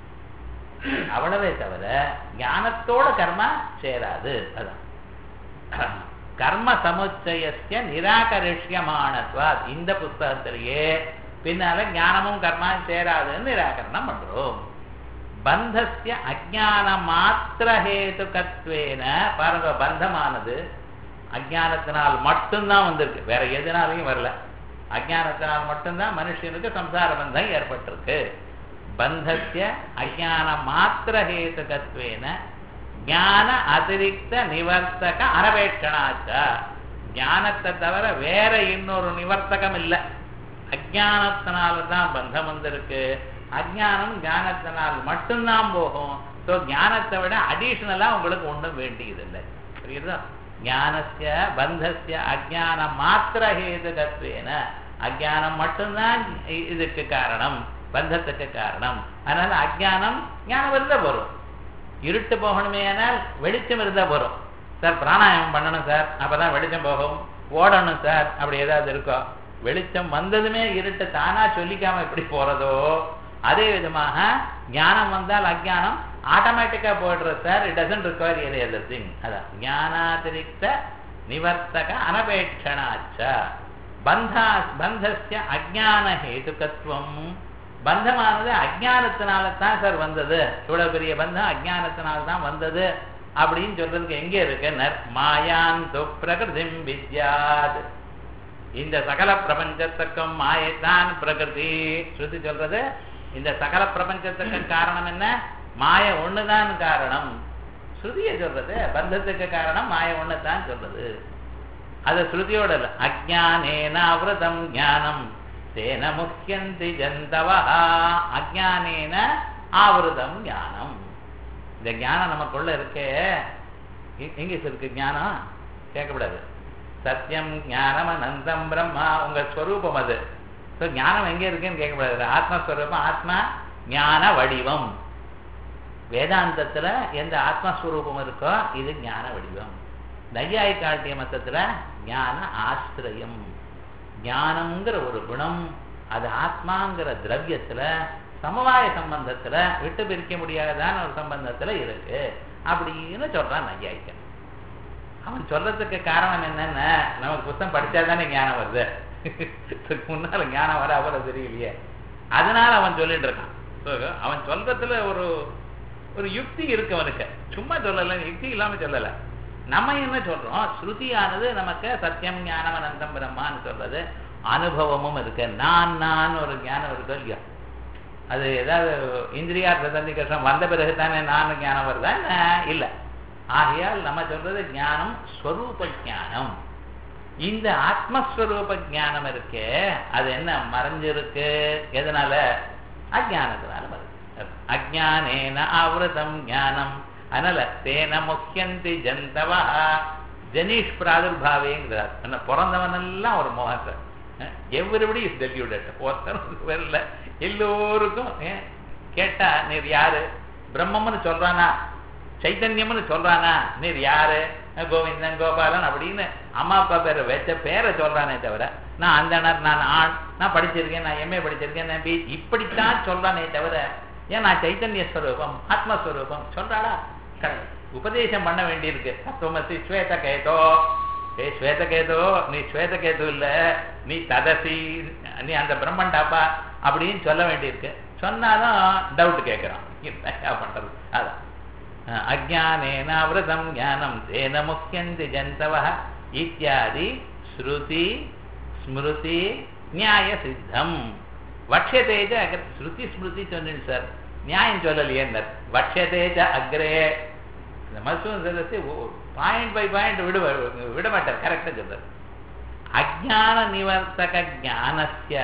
அவ்வளவே தவிர ஞானத்தோட கர்மா சேராது அதான் கர்ம சமுச்சயஸ்ய நிராகரிஷ்யமானத்வாத் இந்த புஸ்தகத்திலேயே பின்னால ஞானமும் கர்மா சேராதுன்னு நிராகரணம் பண்றோம் பந்தஸ்ய அஜான மாத்திர ஹேதுகத்வேன பாருங்க பந்தமானது அஜானத்தினால் மட்டும்தான் வந்திருக்கு வேற எதனாலையும் வரல அஜானத்தினால் மட்டும்தான் மனுஷனுக்கு சம்சார பந்தம் ஏற்பட்டிருக்கு பந்தஸ்ய அஜான மாத்திர ஹேதுகத்வேன ஞான அதிரிக்த நிவர்த்தக அனபேட்சணாச்ச ஞானத்தை தவிர வேற இன்னொரு நிவர்த்தகம் இல்லை அஜானத்தினால்தான் பந்தம் வந்திருக்கு அஜானம் ஞானத்தினால் மட்டும்தான் போகும் ஸோ ஞானத்தை விட அடிஷ்னலா உங்களுக்கு ஒன்றும் வேண்டியதில்லை புரியுதா ஞானஸ்ய பந்தஸ்ய அஜான மாத்திர ஹேதுகத்வேன அஜானம் மட்டும்தான் இதுக்கு காரணம் பந்தத்துக்கு காரணம் அதனால அஜானம் ஞானம் இருந்தா வரும் இருட்டு போகணுமே ஆனால் வெளிச்சம் இருந்தா வரும் சார் பிராணாயாமம் பண்ணணும் சார் அப்பதான் வெளிச்சம் போகும் ஓடணும் சார் அப்படி ஏதாவது இருக்கோ வெளிச்சம் வந்ததுமே இருட்டு தானா சொல்லிக்காம எப்படி போறதோ அதே விதமாக ஞானம் வந்தால் அஜானம் ஆட்டோமேட்டிக்கா போயிடுற sir it doesn't require any other thing அதான் ஞானாதிரிக்த நிவர்த்தக அனபேட்சணாச்ச பந்தா பந்தஸ்ய அஜான ஹேதுகத்துவம் பந்தமானது அஜானத்தினால தான் சார் வந்தது இவ்வளவு பெரிய பந்தம் அஜானத்தினால தான் வந்தது அப்படின்னு சொல்றதுக்கு எங்க இருக்கு நர் மாயாந்து பிரகிருதிம் வித்யாத் இந்த சகல பிரபஞ்சத்துக்கும் மாயைத்தான் பிரகிருதி ஸ்ருதி சொல்றது இந்த சகல பிரபஞ்சத்துக்கு காரணம் என்ன மாய ஒண்ணுதான் காரணம் ஸ்ருதியை சொல்றது பந்தத்துக்கு காரணம் மாய ஒண்ணுதான் சொல்றது அது ஸ்ருதியோட இல்ல அஜானேன அவிரதம் ஞானம் தேன முக்கியந்தி ஜந்தவா அஜானேன ஆவிரதம் ஞானம் இந்த ஞானம் நமக்குள்ள இருக்கே எ- எங்க இருக்கு ஞானம் கேட்கக்கூடாது சத்தியம் ஞானம் அனந்தம் பிரம்மா உங்க ஸ்வரூபம் அது So, ஞானம் எங்க இருக்குன்னு கேட்கக்கூடாது ஆத்மஸ்வரூபம் ஆத்மா ஞான வடிவம் வேதாந்தத்துல எந்த ஆத்மஸ்வரூபம் இருக்கோ இது ஞான வடிவம் நையாயிக்காட்டிய மத்தத்துல ஞான ஆசிரியம் ஞானம்ங்கிற ஒரு குணம் அது ஆத்மாங்கிற திரவியத்துல சமவாய சம்பந்தத்துல விட்டு பிரிக்க முடியாதான ஒரு சம்பந்தத்துல இருக்கு அப்படின்னு சொல்றான் நையாயிக்கன் அவன் சொல்றதுக்கு காரணம் என்னன்னா நமக்கு புத்தகம் படிச்சாதானே ஞானம் வருது இதுக்கு முன்னால ஞானம் வர அவ்வளவு தெரியலையே அதனால அவன் சொல்லிட்டு இருக்கான் So, அவன் சொல்றதுல ஒரு ஒரு யுக்தி இருக்கு அவனுக்கு சும்மா சொல்லல யுக்தி இல்லாம சொல்லல நம்ம என்ன சொல்றோம் ஸ்ருதியானது நமக்கு சத்தியம் ஞானம் அனந்தம் பிரம்மான்னு சொல்றது அனுபவமும் இருக்கு நான் நான் ஒரு ஞானம் இருக்கு இல்லையா அது ஏதாவது இந்திரியார்த்த தந்தி கஷ்டம் வந்த பிறகு தானே நான் ஞானம் வருதா என்ன? இல்ல ஆகையால் நம்ம சொல்றது ஞானம் ஸ்வரூப ஞானம் இந்த ஆத்மஸ்வரூப ஞானம் இருக்கே அது என்ன மறைஞ்சிருக்கு எதனால அஜானத்தினால மறைஞ்சு அஜானேன ஆவிரதம் ஞானம் அதனால தேன முக்கியந்தி ஜந்தவா ஜனீஷ் பிராதுர்பாவேங்கிறார் என்ன பிறந்தவனெல்லாம் ஒரு மோகத்தை எவ்ரிபடி இஸ் டெல்யூடட் ஒருத்தர் வரல எல்லோருக்கும் ஏன், கேட்டா நீர் யாரு பிரம்மம்னு சொல்றானா சைத்தன்யம்னு சொல்றானா நீர் யாரு அஹ் கோவிந்தன் கோபாலன் அப்படின்னு அம்மா அப்பா பேரை வச்ச பேரை சொல்றானே தவிர நான் அந்தனர் நான் ஆண் நான் படிச்சிருக்கேன் நான் எம்ஏ படிச்சிருக்கேன் நான் பி இப்படித்தான் சொல்றானே தவிர ஏன் நான் சைத்தன்ய ஸ்வரூபம் ஆத்மஸ்வரூபம் சொல்றாளா கிடையாது. உபதேசம் பண்ண வேண்டியிருக்கு தத்துவமசி ஸ்வேத கேதோ ஏ ஸ்வேத கேதோ நீ ஸ்வேத கேது இல்ல நீ ததசி நீ அந்த பிரம்மண்டாப்பா அப்படின்னு சொல்ல வேண்டியிருக்கு சொன்னாலும் டவுட் கேட்கிறான் என்ன பண்றது அதான் அஜானேன விரதம் ஞானம் தேன முக்கியந்தி ஜந்தவ இத்தியாதி ஸ்ருதி ஸ்மிருதி நியாய சித்தம் வட்சதேஜ அக்ர ஸ்ருதி ஸ்மிருதி சொன்னேன் சார் நியாயம் சொல்லலையே வட்சதேஜ அக்ரே இந்த மசூன் சொல்லி பாயிண்ட் பை பாயிண்ட் விட விட மாட்டார் கரெக்டா சொல்றார் அஜான நிவர்த்தக ஞானஸ்ய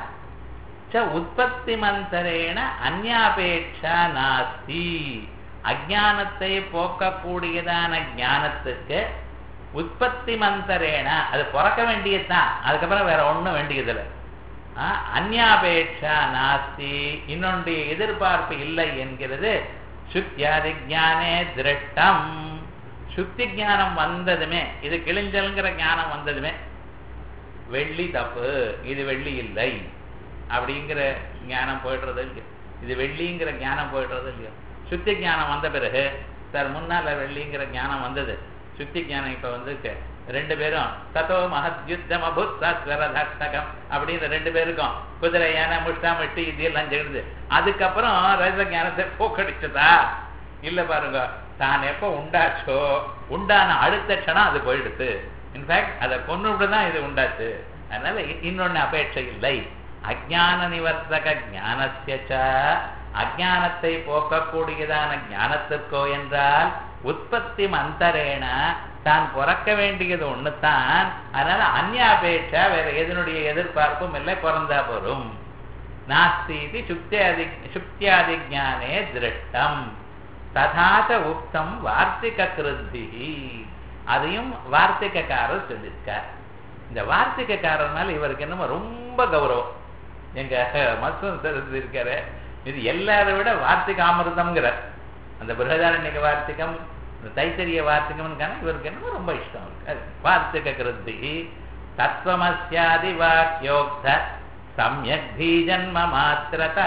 ச உற்பத்தி மந்தரேன அந்யாபேட்சா நாஸ்தி அஜானத்தை போக்கக்கூடியதான ஞானத்துக்கு உற்பத்தி மந்தரேன அது பிறக்க வேண்டியதுதான் அதுக்கப்புறம் வேற ஒண்ணும் வேண்டியதில்லை ஆ, அந்யாபேட்சா நாஸ்தி இன்னொன்றைய எதிர்பார்ப்பு இல்லை என்கிறது சுத்தியாதி ஞானே திருஷ்டம் சுத்தி ஞானம் வந்ததுமே இது கிழிஞ்சல்ங்கிற ஞானம் வந்ததுமே வெள்ளி தப்பு இது வெள்ளி இல்லை அப்படிங்கிற ஞானம் போயிடுறது இல்லையோ இது வெள்ளிங்கிற ஞானம் போயிடுறது இல்லையோ சுத்தி ஞானம் வந்த பிறகு சார் முன்னால வெள்ளிங்கிற ஞானம் வந்தது சுத்தி ஞானம் இப்ப வந்துருக்கு ரெண்டு பேரும் தத்தோ மகத் யுத்தம் அபுத் சஸ்வரதம் அப்படின்னு ரெண்டு பேருக்கும் குதிரை யானை முஷ்டா முஷ்டி இது எல்லாம் சேர்ந்து அதுக்கப்புறம் ரஜ ஞானத்தை போக்கடிச்சதா இல்ல பாருங்க தான் எப்ப உண்டாச்சோ உண்டான அடுத்த க்ஷணம் அது போயிடுது இன்ஃபேக்ட் அதை கொண்டு தான் இது உண்டாச்சு அதனால இ- இன்னொன்னு அபேட்சை இல்லை அஜான நிவர்த்தக ஞானஸ்ய அஜானத்தை போக்கக்கூடியதான ஞானத்திற்கோ என்றால் உற்பத்தி மந்தரேன தான் பிறக்க வேண்டியது ஒண்ணுதான் அதனால அந்யாபேட்சா வேற எதனுடைய எதிர்பார்ப்பும் இல்லை பிறந்தா போரும் நாஸ்தி இது சுக்தியாதி சுக்தியாதி ஞானே திருஷ்டம் ததாச்ச உக்தம் வார்த்திக கிருத்தி அதையும் வார்த்திகக்காரர் சொல்லியிருக்கார் இந்த வார்த்திகக்காரர்னால இவருக்கு என்னமோ ரொம்ப கௌரவம் எங்க மசூன் சரஸ்வதி இருக்காரு இது எல்லாரை விட வார்த்திக அமிர்தம்ங்கிறார் அந்த பிருகதாரண்யக வார்த்திகம் இந்த தைத்தரிய வார்த்திகம் இவருக்கு என்னமோ ரொம்ப இஷ்டம் இருக்கு அது வார்த்திக கிருத்தி தத்துவமஸ்யாதி வாக்கியோக்த சமயக் பீஜன்ம மாத்திரத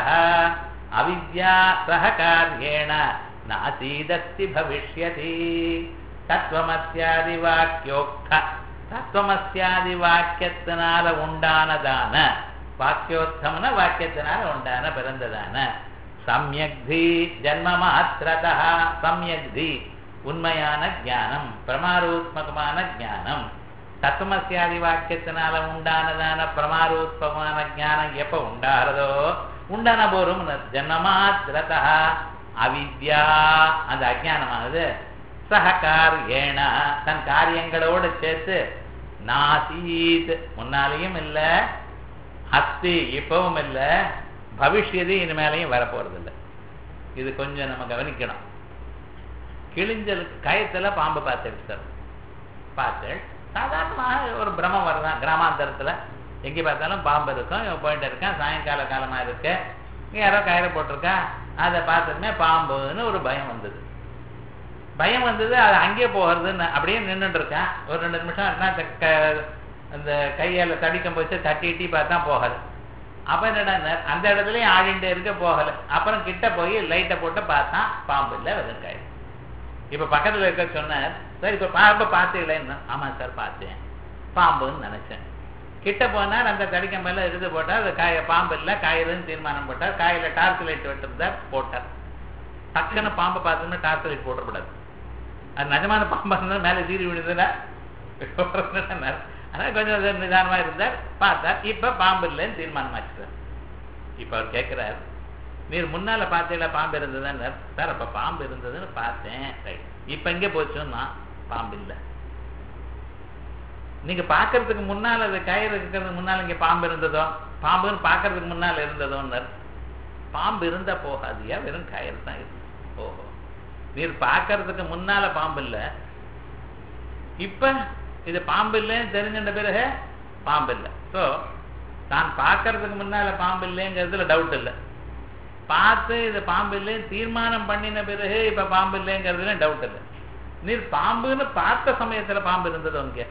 அவித்யா சககாரியேண நாசீதஸ்தி பவிஷ்யதி தத்துவமஸ்யாதி வாக்கியோக்த தத்துவமஸ்யாதி வாக்கியத்தினால உண்டானதான வாக்கியோத்தம்னா வாக்கியத்தினால உண்டான பிறந்ததான சம்யக்தி ஜன்ம மாத்திரதா சம்யக்தி உண்மையான ஞானம் பிரமாரூத்மகமான ஞானம் தத்துவமசியாதி வாக்கியத்தினால உண்டானதான பிரமாரூத்மகமான ஞானம் எப்ப உண்டாகிறதோ உண்டான போரும் ஜன்மமாத்திரதா அவித்யா அந்த அஜானமானது சககாரியேன தன் காரியங்களோடு சேர்த்து நாசீத் முன்னாலேயும் இல்லை அஸ்தி இப்பவும் இல்லை பவிஷ்யது இனிமேலையும் வரப்போறது இல்லை இது கொஞ்சம் நம்ம கவனிக்கணும் கிழிஞ்சல் கயத்துல பாம்பு பார்த்துட்டு சார் பார்த்து சாதாரணமாக ஒரு பிரமம் வரதான் கிராமாந்தரத்துல எங்கே பார்த்தாலும் பாம்பு இருக்கும் இவன் போயிட்டு இருக்கான் சாயங்கால காலமா இருக்கு இங்க யாரோ கயிறு போட்டிருக்கா அதை பார்த்ததுமே பாம்புன்னு ஒரு பயம் வந்தது பயம் வந்தது அது அங்கே போகிறதுன்னு அப்படியே நின்றுட்டு இருக்கான் ஒரு ரெண்டு நிமிஷம் இருந்தா அந்த கையால தடிக்கம் போச்சு தட்டி இட்டி பார்த்தா போகல அப்ப என்னடா அந்த இடத்துலயும் ஆடிண்டே இருக்க போகல அப்புறம் கிட்ட போய் லைட்டை போட்டு பார்த்தான் பாம்பு இல்லை வெறும் கயிறு இப்ப பக்கத்துல இருக்க சொன்னார் சார் இப்ப பாம்பை பார்த்தீங்களேன்னு ஆமா சார் பார்த்தேன் பாம்புன்னு நினைச்சேன் கிட்ட போனார் அந்த தடிக்கம் மேல இருந்து போட்டார் அது காய பாம்பு இல்லை காயிருன்னு தீர்மானம் போட்டார் காயில டார்ச் லைட் விட்டுருந்தார் போட்டார் டக்குன்னு பாம்பை பார்த்தோம்னா டார்ச் லைட் போடக்கூடாது அது நிஜமான பாம்பா இருந்தால் மேலே சீறி விழுதுல ஆனா கொஞ்சம் நிதானமா இருந்தார் பார்த்தார் இப்ப பாம்பு இல்லைன்னு தீர்மானம் ஆச்சுட்டார் இப்ப அவர் கேட்கிறார் நீர் முன்னால பார்த்தீங்களா பாம்பு இருந்ததுன்னு சார் அப்ப பாம்பு இருந்ததுன்னு பார்த்தேன் ரைட் இப்ப எங்க போச்சுன்னா பாம்பு இல்லை நீங்க பாக்குறதுக்கு முன்னால அது கயிறு இருக்கிறதுக்கு முன்னால இங்க பாம்பு இருந்ததோ பாம்புன்னு பாக்குறதுக்கு முன்னால இருந்ததோன்னு பாம்பு இருந்தா போகாதியா வெறும் கயிறு தான் இருக்கு ஓஹோ நீர் பாக்குறதுக்கு முன்னால பாம்பு இல்ல இப்ப இது பாம்பு இல்லைன்னு தெரிஞ்சின்ற பிறகு பாம்பு இல்லை ஸோ தான் பார்க்கறதுக்கு முன்னால பாம்பு இல்லைங்கிறதுல டவுட் இல்லை பார்த்து இது பாம்பு இல்லைன்னு தீர்மானம் பண்ணின பிறகு இப்ப பாம்பு இல்லைங்கிறதுல டவுட் இல்லை நீர் பாம்புன்னு பார்த்த சமயத்துல பாம்பு இருந்தது அங்க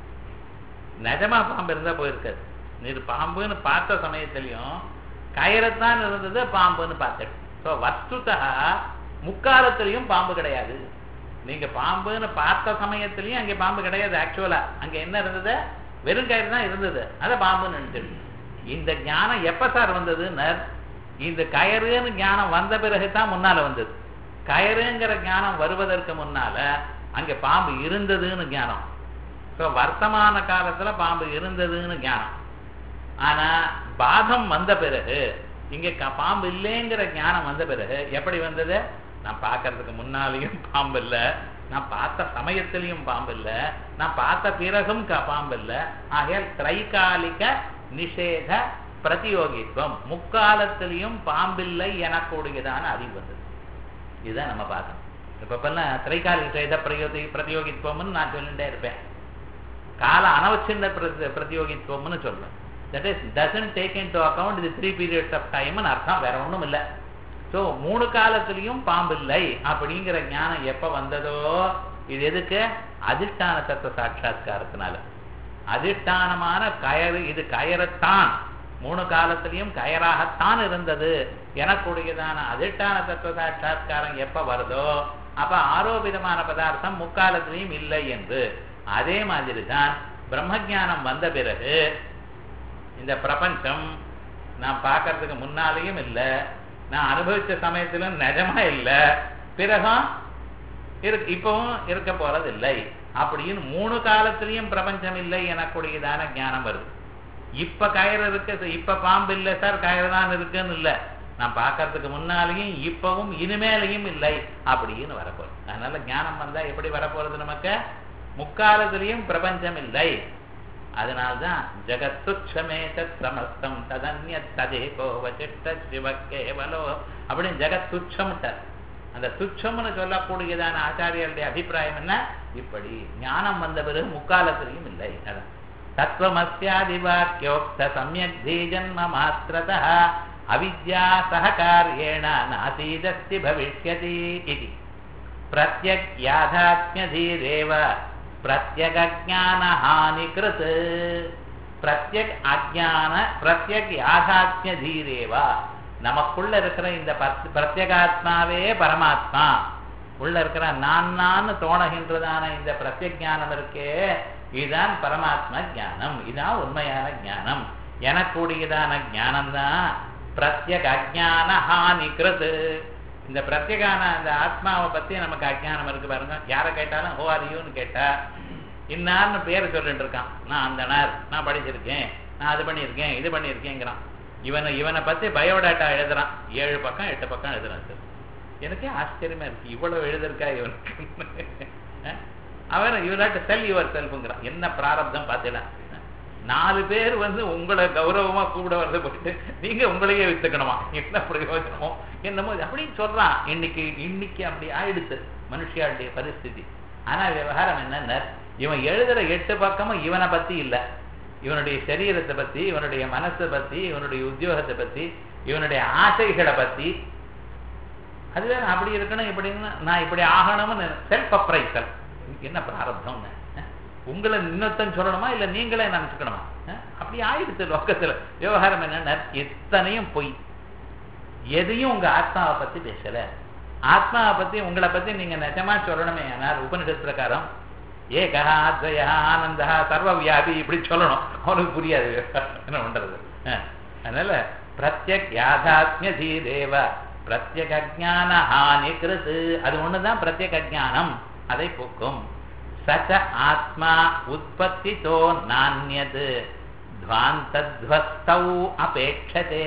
நிஜமா பாம்பு இருந்தா போயிருக்காது நீர் பாம்புன்னு பார்த்த சமயத்திலையும் கயிறத்தான் இருந்தது பாம்புன்னு பார்த்துட்டு ஸோ வஸ்துதா முக்காலத்திலையும் பாம்பு கிடையாது நீங்க பாம்புன்னு பார்த்த சமயத்திலையும் அங்கே பாம்பு கிடையாது ஆக்சுவலா அங்க என்ன இருந்தது வெறும் கயிறு தான் இருந்தது அதை பாம்புன்னு நினைச்சிட்டு இந்த ஞானம் எப்ப சார் வந்ததுன்னு இந்த கயறுன்னு ஞானம் வந்த பிறகு தான் முன்னால வந்தது கயறுங்கிற ஞானம் வருவதற்கு முன்னால அங்க பாம்பு இருந்ததுன்னு ஞானம் ஸோ வர்த்தமான காலத்துல பாம்பு இருந்ததுன்னு ஞானம் ஆனா பாதம் வந்த பிறகு இங்க க- பாம்பு இல்லைங்கிற ஞானம் வந்த பிறகு எப்படி வந்தது நான் பார்க்கறதுக்கு முன்னாலேயும் பாம்பு இல்ல நான் பார்த்த சமயத்திலையும் பாம்பு இல்ல நான் பார்த்த பிறகும் க- பாம்பு இல்ல ஆகையால் திரைகாலிக நிஷேத பிரதியோகித்துவம் முக்காலத்திலையும் பாம்பில்லை எனக்கூடியதான அறிவு வந்தது இதுதான் நம்ம பார்க்கணும் இப்ப இப்பெல்லாம் திரைகாலிக நிஷேத பிரயோதி பிரதியோகித்துவம்னு நான் சொல்லிட்டே இருப்பேன் கால அனவச்சின்ன பிரதி பிரதியோகித்துவம்னு சொல்றேன் that is doesn't take into account இது த்ரீ பீரியட்ஸ் ஆஃப் டைம்னு அர்த்தம் வேற ஒண்ணும் இல்லை ஸோ மூணு காலத்திலையும் பாம்பு இல்லை அப்படிங்கிற ஞானம் எப்ப வந்ததோ இது எதுக்கு அதிஷ்டான தத்துவ சாட்சா்காரத்தினால அதிஷ்டானமான கயறு இது கயறத்தான் மூணு காலத்திலையும் கயராகத்தான் இருந்தது எனக்கூடியதான அதிஷ்டான தத்துவ சாட்சா்காரம் எப்ப வருதோ அப்ப ஆரோபிதமான பதார்த்தம் முக்காலத்திலையும் இல்லை என்று அதே மாதிரி தான் பிரம்மஜானம் வந்த பிறகு இந்த பிரபஞ்சம் நான் பார்க்கறதுக்கு முன்னாலேயும் இல்லை நான் அனுபவிச்ச சமயத்திலும் நிஜமா இல்லை பிறகும் இருக்கு இப்பவும் இருக்க போறது இல்லை அப்படின்னு மூணு காலத்திலையும் பிரபஞ்சம் இல்லை எனக்கூடியதான ஞானம் வருது இப்ப கயிறு இருக்கு இப்ப பாம்பு இல்லை சார் கயிறு தான் இருக்குன்னு இல்லை நான் பார்க்கறதுக்கு முன்னாலேயும் இப்பவும் இனிமேலையும் இல்லை அப்படின்னு வரப்போகுது அதனால ஞானம் வந்தா எப்படி வரப்போறது நமக்கு முக்காலத்திலையும் பிரபஞ்சம் இல்லை அதனால்தான் ஜகத்துச்சமே தத் சமஸ்தம் ததன்ய ததேகோ வசிஷ்ட சிவ கேவலோ அப்படின்னு ஜெகத் துச்சம்ட்டார் அந்த துச்சம்னு சொல்லக்கூடியதான ஆச்சாரியருடைய அபிப்பிராயம் என்ன இப்படி ஞானம் வந்த பிறகு முக்காலத்திலையும் இல்லை அதான் தத்துவமஸ்யாதி வாக்கியோக்த சமயக் தீஜன்ம மாத்திரதா அவித்யா சககாரியேண நாசீதஸ்தி பவிஷ்யதி இது பிரத்யக் யாதாத்மியதீரேவ பிரத்யக் அஜான ஹானிகிருத் பிரத்யக் அஜான பிரத்யக் யாதாத்மிய தீரேவா நமக்குள்ள இருக்கிற இந்த பத்- பிரத்யேகாத்மாவே பரமாத்மா உள்ள இருக்கிற நான் நான் தோணுகின்றதான இந்த பிரத்யஜானம் இருக்கே இதுதான் பரமாத்ம ஞானம் இதுதான் உண்மையான ஞானம் எனக்கூடியதான ஞானம் தான் பிரத்யக் அஜான ஹானிக்கிறது இந்த பிரத்யேகான அந்த ஆத்மாவை பத்தி நமக்கு அஜானம் இருக்கு பாருங்க யாரை கேட்டாலும் ஓ அறியுன்னு கேட்டா இன்னார்னு பேர் சொல்லிட்டு இருக்கான் நான் அந்த நார் நான் படிச்சிருக்கேன் நான் அது பண்ணியிருக்கேன் இது பண்ணியிருக்கேங்கிறான் இவனை இவனை பத்தி பயோடேட்டா எழுதுறான் ஏழு பக்கம் எட்டு பக்கம் எழுதுறான் சார் எனக்கே ஆச்சரியமா இருக்கு இவ்வளவு எழுதிருக்கா இவனுக்கு அஹ்? அவன் யூ செல் யுவர் செல்ஃபுங்கிறான் என்ன பிராரப்தம் பார்த்தீங்கன்னா நாலு பேர் வந்து உங்களை கௌரவமா கூப்பிட வரத போயிட்டு நீங்க உங்களையே வித்துக்கணுமா என்ன பிரயோஜனமோ என்னமோ இது அப்படின்னு சொல்றான் இன்னைக்கு இன்னைக்கு அப்படி ஆயிடுச்சு மனுஷியாளுடைய பரிஸ்திதி ஆனா விவகாரம் என்னன்னா இவன் எழுதுற எட்டு பக்கமும் இவனை பத்தி இல்ல இவனுடைய சரீரத்தை பத்தி இவனுடைய மனசை பத்தி இவனுடைய உத்தியோகத்தை பத்தி இவனுடைய ஆசைகளை பத்தி அதுவே நான் அப்படி இருக்கணும் இப்படின்னு நான் இப்படி ஆகணும்னு செல்ஃப் அப்ரைசல் என்ன பிராரப்தம்னு அஹ்? உங்களை இன்னொருத்தன் சொல்லணுமா இல்ல நீங்களே நினைச்சுக்கணுமா அஹ்? அப்படி ஆயிடுச்சு லோக்கத்துல விவகாரம் என்னன்னா எத்தனையும் பொய் எதையும் உங்க ஆத்மாவை பத்தி பேசல ஆத்மாவை பத்தி உங்களை பத்தி நீங்க நிஜமா சொல்லணுமே ஆனால் உபனிஷத் பிரகாரம் ஏகா அத்வயா ஆனந்தா சர்வ வியாபி இப்படி சொல்லணும் அவனுக்கு புரியாது என்ன பண்றது அஹ். அதனால பிரத்யக் யாதாத்மிய தீதேவ பிரத்யக் அஜான ஹானி கிருது அது ஒண்ணுதான் பிரத்யக் அஜானம் அதை போக்கும் சச்ச ஆத்மா உற்பத்திதோ நானியது துவாந்தத்வஸ்தௌ அபேட்சதே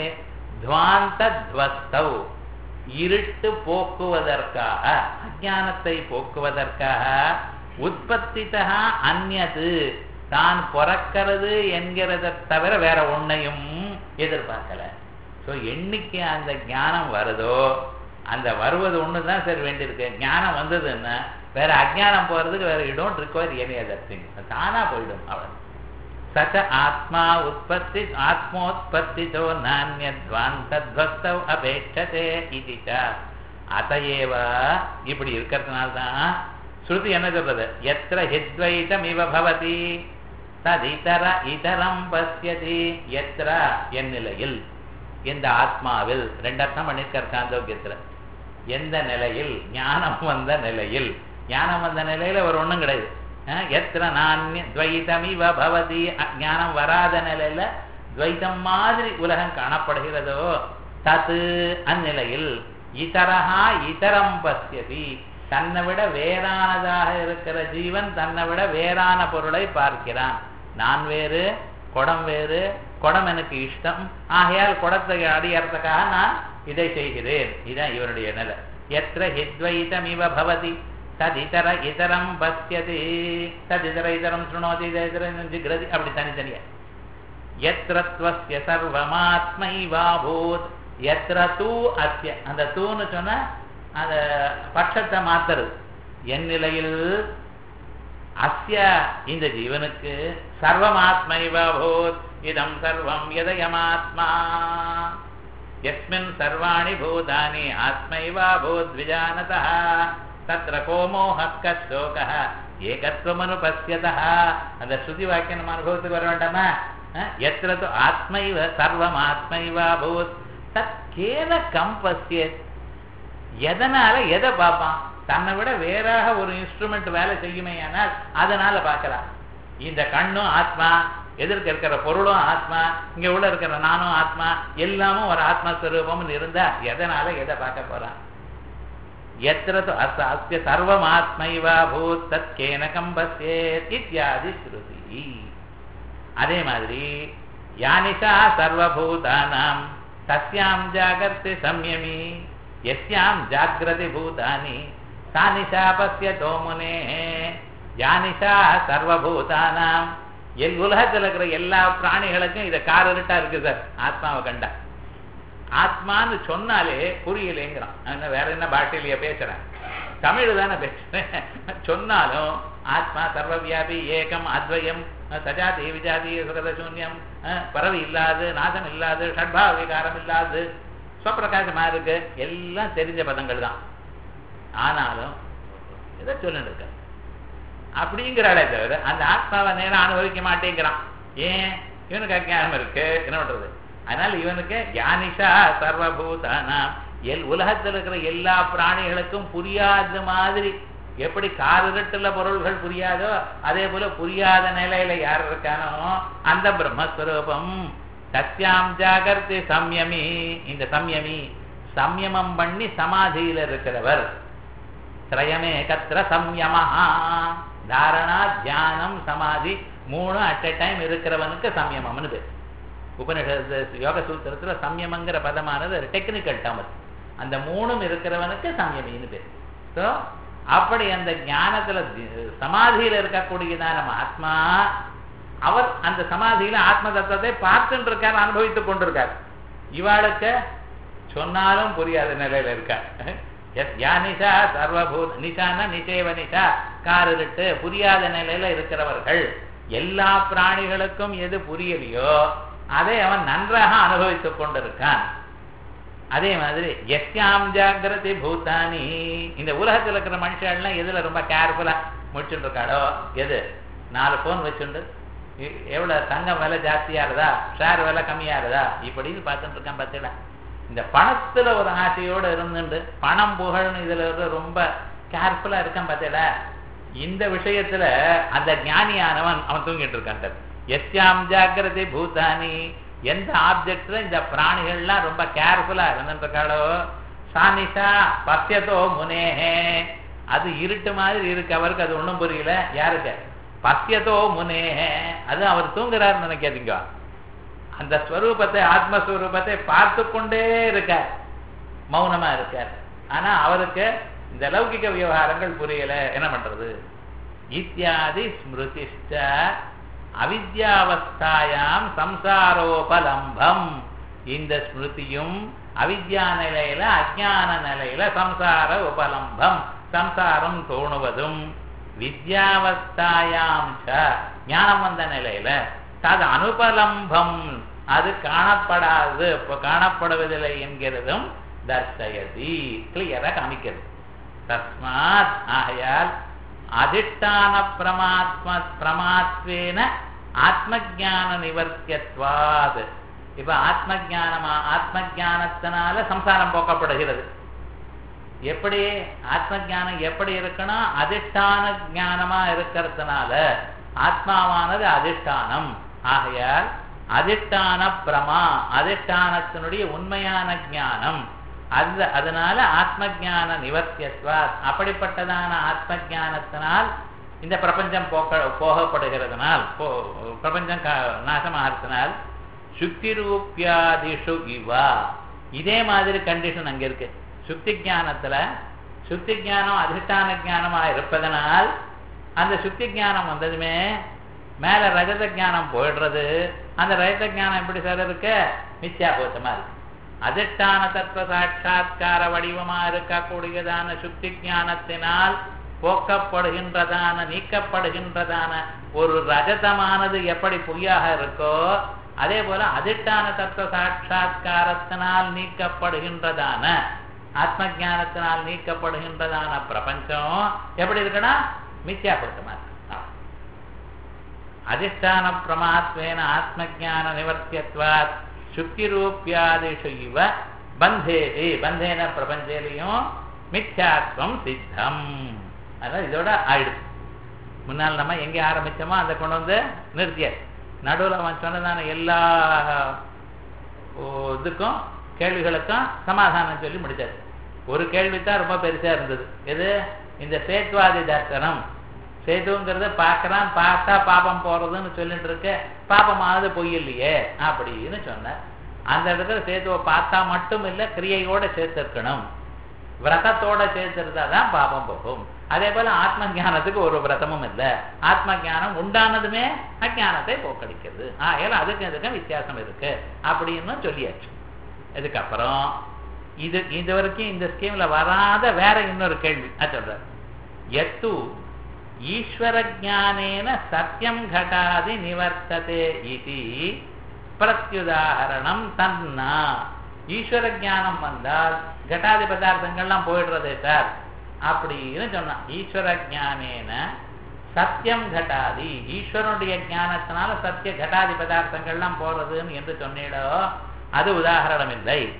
துவாந்தத்வஸ்தௌ இருட்டு போக்குவதற்காக அஜானத்தை போக்குவதற்காக உற்பத்திதா அந்நது தான் பிறக்கிறது என்கிறத தவிர வேற ஒன்னையும் எதிர்பார்க்கல ஸோ என்னைக்கு அந்த ஞானம் வருதோ அந்த வருவது ஒன்று தான் சரி வேண்டியிருக்கு ஞானம் வந்ததுன்னா வேற அஜ்ஞானம் போறதுக்கு வேற you don't require any other thing தானா போயிடும் அவன் சச்ச ஆத்மா உற்பத்தி ஆத்மோத்பத்திதோ நானியத்வாந்தத்வஸ்தவ் அபேட்சதே இது அதையேவ இப்படி இருக்கிறதுனால தான் ஸ்ருதி என்ன சொல்றது எத்திர ஹித்வைதம் இவ பவதி ததிதர இதரம் பசியதி எத்திர என் நிலையில் இந்த ஆத்மாவில் ரெண்டு அர்த்தம் பண்ணிருக்கார் காந்தோக்கியத்துல எந்த நிலையில் ஞானம் வந்த நிலையில் ஞானம் வந்த நிலையில ஒரு ஒண்ணும் கிடையாது அஹ், எத்திர நானிய துவைதமிவ பவதி அ- ஞானம் வராத நிலையில துவைதம் மாதிரி உலகம் காணப்படுகிறதோ தத்து அந்நிலையில் இதரஹா இதரம் பசியதி தன்னை விட வேறானதாக இருக்கிற ஜீவன் தன்னை விட வேறான பொருளை பார்க்கிறான் நான் வேறு குடம் வேறு குடம் எனக்கு இஷ்டம் ஆகையால் குடத்தை அடியறதுக்காக நான் இதை செய்கிறேன் இதான் இவருடைய நிலை எத்திர ஹித்வைதம் இவ பவதி ததிதர இதரம் பசியதி ததிதர இதரம் சுணோதி இதரம் ஜிக்ரதி அப்படி தனித்தனியா எத்திரத்வஸ்ய சர்வமாத்மைவாபூத் எத்திர தூ அஸ்ய அந்த தூன்னு சொன்னா அந்த பட்சத்தை மாத்துறது என் நிலையில் அஸ்ய இந்த ஜீவனுக்கு சர்வமாத்மைவாபூத் இதம் சர்வம் எதயமாத்மா यस्मिन् सर्वाणि भूतानि आत्मैवाभूत् विजानतः तत्र को मोहः कशोकः ஏகத்துவமனுபசியதா அந்த ஸ்ருதி வாக்கியம் நம்ம அனுபவத்துக்கு வர வேண்டாமா அஹ், எத்திர து ஆத்மைவ சர்வம் ஆத்மைவா பூத் தத் கேன கம்பசிய எதனால எதை பார்ப்பான் தன்னை விட வேறாக ஒரு இன்ஸ்ட்ருமெண்ட் வேலை செய்யுமே ஆனால் அதனால பார்க்கலாம் இந்த கண்ணும் ஆத்மா எதிர்க்க இருக்கிற பொருளும் ஆத்மா இங்க உள்ள இருக்கிற நானும் ஆத்மா எல்லாமும் ஒரு ஆத்மஸ்வரூபம்னு இருந்தா எதனால எதை பார்க்க போறான் எத்திர து அஸ் அஸ்ய சர்வம் ஆத்மைவா பூத் தத் கேன கம்பசேத் இத்தியாதி ஸ்ருதி அதே மாதிரி யானிஷா சர்வபூதானாம் தஸ்யாம் ஜாகர்த்தி சம்யமி எஸ்யாம் ஜாகிரதி பூதானி சா நிஷா பசியதோ முனே யானிஷா சர்வபூதானாம் எல் உலகத்தில் இருக்கிற எல்லா பிராணிகளுக்கும் இதை கார் இருட்டா இருக்கு சார் ஆத்மாவை கண்டா ஆத்மான்னு சொன்னாலே புரியலேங்கிறான் நான் என்ன வேற என்ன பாட்டிலேயே பேசுறேன் தமிழ் தானே பேசுறேன் சொன்னாலும் ஆத்மா சர்வவியாபி ஏகம் அத்வயம் சஜாதி விஜாதி சுகத சூன்யம் அஹ், பறவை இல்லாது நாதம் இல்லாது ஷட்பாவ விகாரம் இல்லாது ஸ்வப்பிரகாசமா இருக்கு எல்லாம் தெரிஞ்ச பதங்கள் தான் ஆனாலும் இதை சொல்லிட்டு இருக்க அப்படிங்கிறாளே தவிர அந்த ஆத்மாவை நேரம் அனுபவிக்க மாட்டேங்கிறான் ஏன் இவனுக்கு அஜ்ஞானம் இருக்கு என்ன பண்றது அதனால இவனுக்கு யானிஷா சர்வபூதானாம் எல் உலகத்தில் இருக்கிற எல்லா பிராணிகளுக்கும் புரியாத மாதிரி எப்படி காரிருட்டுல பொருள்கள் புரியாதோ அதே போல புரியாத நிலையில யார் இருக்கானோ அந்த பிரம்மஸ்வரூபம் சத்யாம் ஜாகர்த்தி சம்யமி இந்த சம்யமி சம்யமம் பண்ணி சமாதியில இருக்கிறவர் திரயமே கத்திர சம்யமஹா தாரணா தியானம் சமாதி மூணு அட் எ டைம் இருக்கிறவனுக்கு சம்யமம்னு பேர் உபனிஷத்து யோக சூத்திரத்துல சம்யமங்கிற பதமானது ஒரு டெக்னிக்கல் டேர்ம் அது அந்த மூணும் இருக்கிறவனுக்கு சம்யமின்னு பேர் ஸோ அப்படி அந்த ஞானத்துல தி- சமாதியில இருக்கக்கூடியதான நம்ம ஆத்மா அவர் அந்த சமாதியில ஆத்ம தத்துவத்தை பார்த்துட்டு இருக்கார் அனுபவித்துக் கொண்டிருக்கார் இவாளுக்கு சொன்னாலும் புரியாத நிலையில இருக்கார் எஸ் யா நிஷா சர்வபூத நிஷான்னா நிஷேவ நிஷா காரிருட்டு புரியாத நிலையில இருக்கிறவர்கள் எல்லா பிராணிகளுக்கும் எது புரியலையோ அதை அவன் நன்றாக அனுபவித்துக் கொண்டிருக்கான் அதே மாதிரி எஸ்யாம் ஜாகிரதி பூதானி இந்த உலகத்துல இருக்கிற மனுஷன்லாம் எதுல ரொம்ப கேர்ஃபுல்லா முடிச்சுட்டு இருக்காளோ எது நாலு போன் வச்சுண்டு எ- எவ்வளவு தங்கம் விலை ஜாஸ்தியா இருந்தா ஷேர் விலை கம்மியா இருந்தா இப்படின்னு பார்த்துட்டு இருக்கான் பார்த்தீங்களா இந்த பணத்துல ஒரு ஆசையோட இருந்துட்டு பணம் புகழ்னு இதுல இருந்து ரொம்ப கேர்ஃபுல்லா இருக்கான் பார்த்தீங்களா இந்த விஷயத்துல அந்த ஞானியானவன் அவன் தூங்கிட்டு இருக்கான் எஸ்யாம் ஜாகிரதி பூதானி எந்த ஆப்ஜெக்ட்ல இந்த பிராணிகள்லாம் ரொம்ப கேர்ஃபுல்லா இருந்துருக்காளோ சானிஷா பத்தியதோ முனேஹே அது இருட்டு மாதிரி இருக்கு அவருக்கு அது ஒண்ணும் புரியல யாருக்கு பத்தியதோ முனேஹே அது அவர் தூங்குறாருன்னு நினைக்காதீங்க அந்த ஸ்வரூபத்தை ஆத்மஸ்வரூபத்தை பார்த்து கொண்டே இருக்கார் மௌனமா இருக்கார் ஆனா அவருக்கு இந்த லௌகிக விவகாரங்கள் புரியல என்ன பண்றது இத்தியாதி ஸ்மிருதிஷ்ட அவித்யாவஸ்தாயாம் சம்சாரோபலம்பம் இந்த ஸ்மிருதியும் அவித்யா நிலையில அஜான நிலையில சம்சார உபலம்பம் சம்சாரம் தோணுவதும் வித்யாவஸ்தாயாம் ச ஞானம் வந்த நிலையில அது அனுபலம்பம் அது காணப்படாது இப்ப காணப்படுவதில்லை என்கிறதும் தர்சயதி கிளியரா காமிக்கிறது தஸ்மாத் ஆகையால் அதிஷ்டான பிரமாத்ம பிரமாத்வேன ஆத்மஜான நிவர்த்தியத்வாத் இப்ப ஆத்ம ஞானமா ஆத்ம ஞானத்தினால சம்சாரம் போக்கப்படுகிறது எப்படி ஆத்ம ஞானம் எப்படி இருக்கணும் அதிஷ்டான ஞானமா இருக்கிறதுனால ஆத்மாவானது அதிஷ்டானம் ஆகையால் அதிஷ்டான பிரமா அதிஷ்டானத்தினுடைய உண்மையான ஞானம் அந்த அதனால ஆத்ம ஞான நிவர்த்தியத்வாத் அப்படிப்பட்டதான ஆத்ம ஞானத்தினால் இந்த பிரபஞ்சம் போக்க போகப்படுகிறதுனால் போ பிரபஞ்சம் கா- நாசமாகிறதுனால் சுக்தி ரூபியாதிஷு இவா இதே மாதிரி கண்டிஷன் அங்க இருக்கு சுக்தி ஞானத்துல சுக்தி ஞானம் அதிஷ்டான ஞானமா இருப்பதனால் அந்த சுக்தி ஞானம் வந்ததுமே மேல ரஜத ஞானம் போயிடுறது அந்த ரஜத ஞானம் எப்படி சார் இருக்கு மித்யாபூத்தமா இருக்கு அதிஷ்டான தத்துவ சாட்சா்கார வடிவமா இருக்கக்கூடியதான சுக்தி ஞானத்தினால் போக்கப்படுகின்றதான நீக்கப்படுகின்றதான ஒரு ரஜதமானது எப்படி பொய்யாக இருக்கோ அதே போல அதிஷ்டான தத்துவ சாட்சா்காரத்தினால் நீக்கப்படுகின்றதான ஆத்ம ஞானத்தினால் நீக்கப்படுகின்றதான பிரபஞ்சம் எப்படி இருக்குன்னா மித்யாபூத்தமா இருக்கு ஆ. அதிஷ்டான பிரமாத்வேன ஆத்மஜான நிவர்த்தியத்வாத் சுக்தி ரூபியாதிஷு இவ பந்தேதி பந்தேன பிரபஞ்சேலையும் மித்யாத்வம் சித்தம் அதனால இதோட ஆயிடுச்சு முன்னால் நம்ம எங்கே ஆரம்பிச்சோமோ அதை கொண்டு வந்து நிறுத்தியாச்சு நடுவில் அவன் சொன்னதான எல்லா ஓ, இதுக்கும் கேள்விகளுக்கும் சமாதானம் சொல்லி முடிச்சாச்சு ஒரு கேள்வி தான் ரொம்ப பெருசா இருந்தது எது இந்த சேத்வாதி தர்சனம் சேதுங்கிறத பார்க்கறான் பார்த்தா பாபம் போறதுன்னு சொல்லிட்டு இருக்க பாபமானது பொய் இல்லையே அப்படின்னு சொன்னார் அந்த இடத்துல சேதுவை பார்த்தா மட்டும் இல்ல கிரியையோட சேர்த்திருக்கணும் விரதத்தோட சேர்த்திருந்தா தான் பாபம் போகும் அதே போல ஆத்ம ஞானத்துக்கு ஒரு விரதமும் இல்ல ஆத்ம ஞானம் உண்டானதுமே அஜானத்தை போக்கடிக்கிறது ஆகையால அதுக்கு இதுக்கும் வித்தியாசம் இருக்கு அப்படின்னு சொல்லியாச்சு இதுக்கப்புறம் இது இது வரைக்கும் இந்த ஸ்கீம்ல வராத வேற இன்னொரு கேள்வி நான் சொல்றேன் எத்து ஈஸ்வர ஜானேன சத்தியம் கடாதி நிவர்த்ததே இது பிரத்யுதாகரணம் தன்னா ஈஸ்வர ஞானம் வந்தால் கட்டாதி பதார்த்தங்கள்லாம் போயிடுறதே சார் அப்படின்னு சொன்னான் ஈஸ்வர ஜானேன சத்தியம் கட்டாதி ஈஸ்வரனுடைய ஞானத்தினால சத்திய கட்டாதி பதார்த்தங்கள்லாம் போறதுன்னு என்று சொன்னீடோ அது உதாகரணம் இல்லை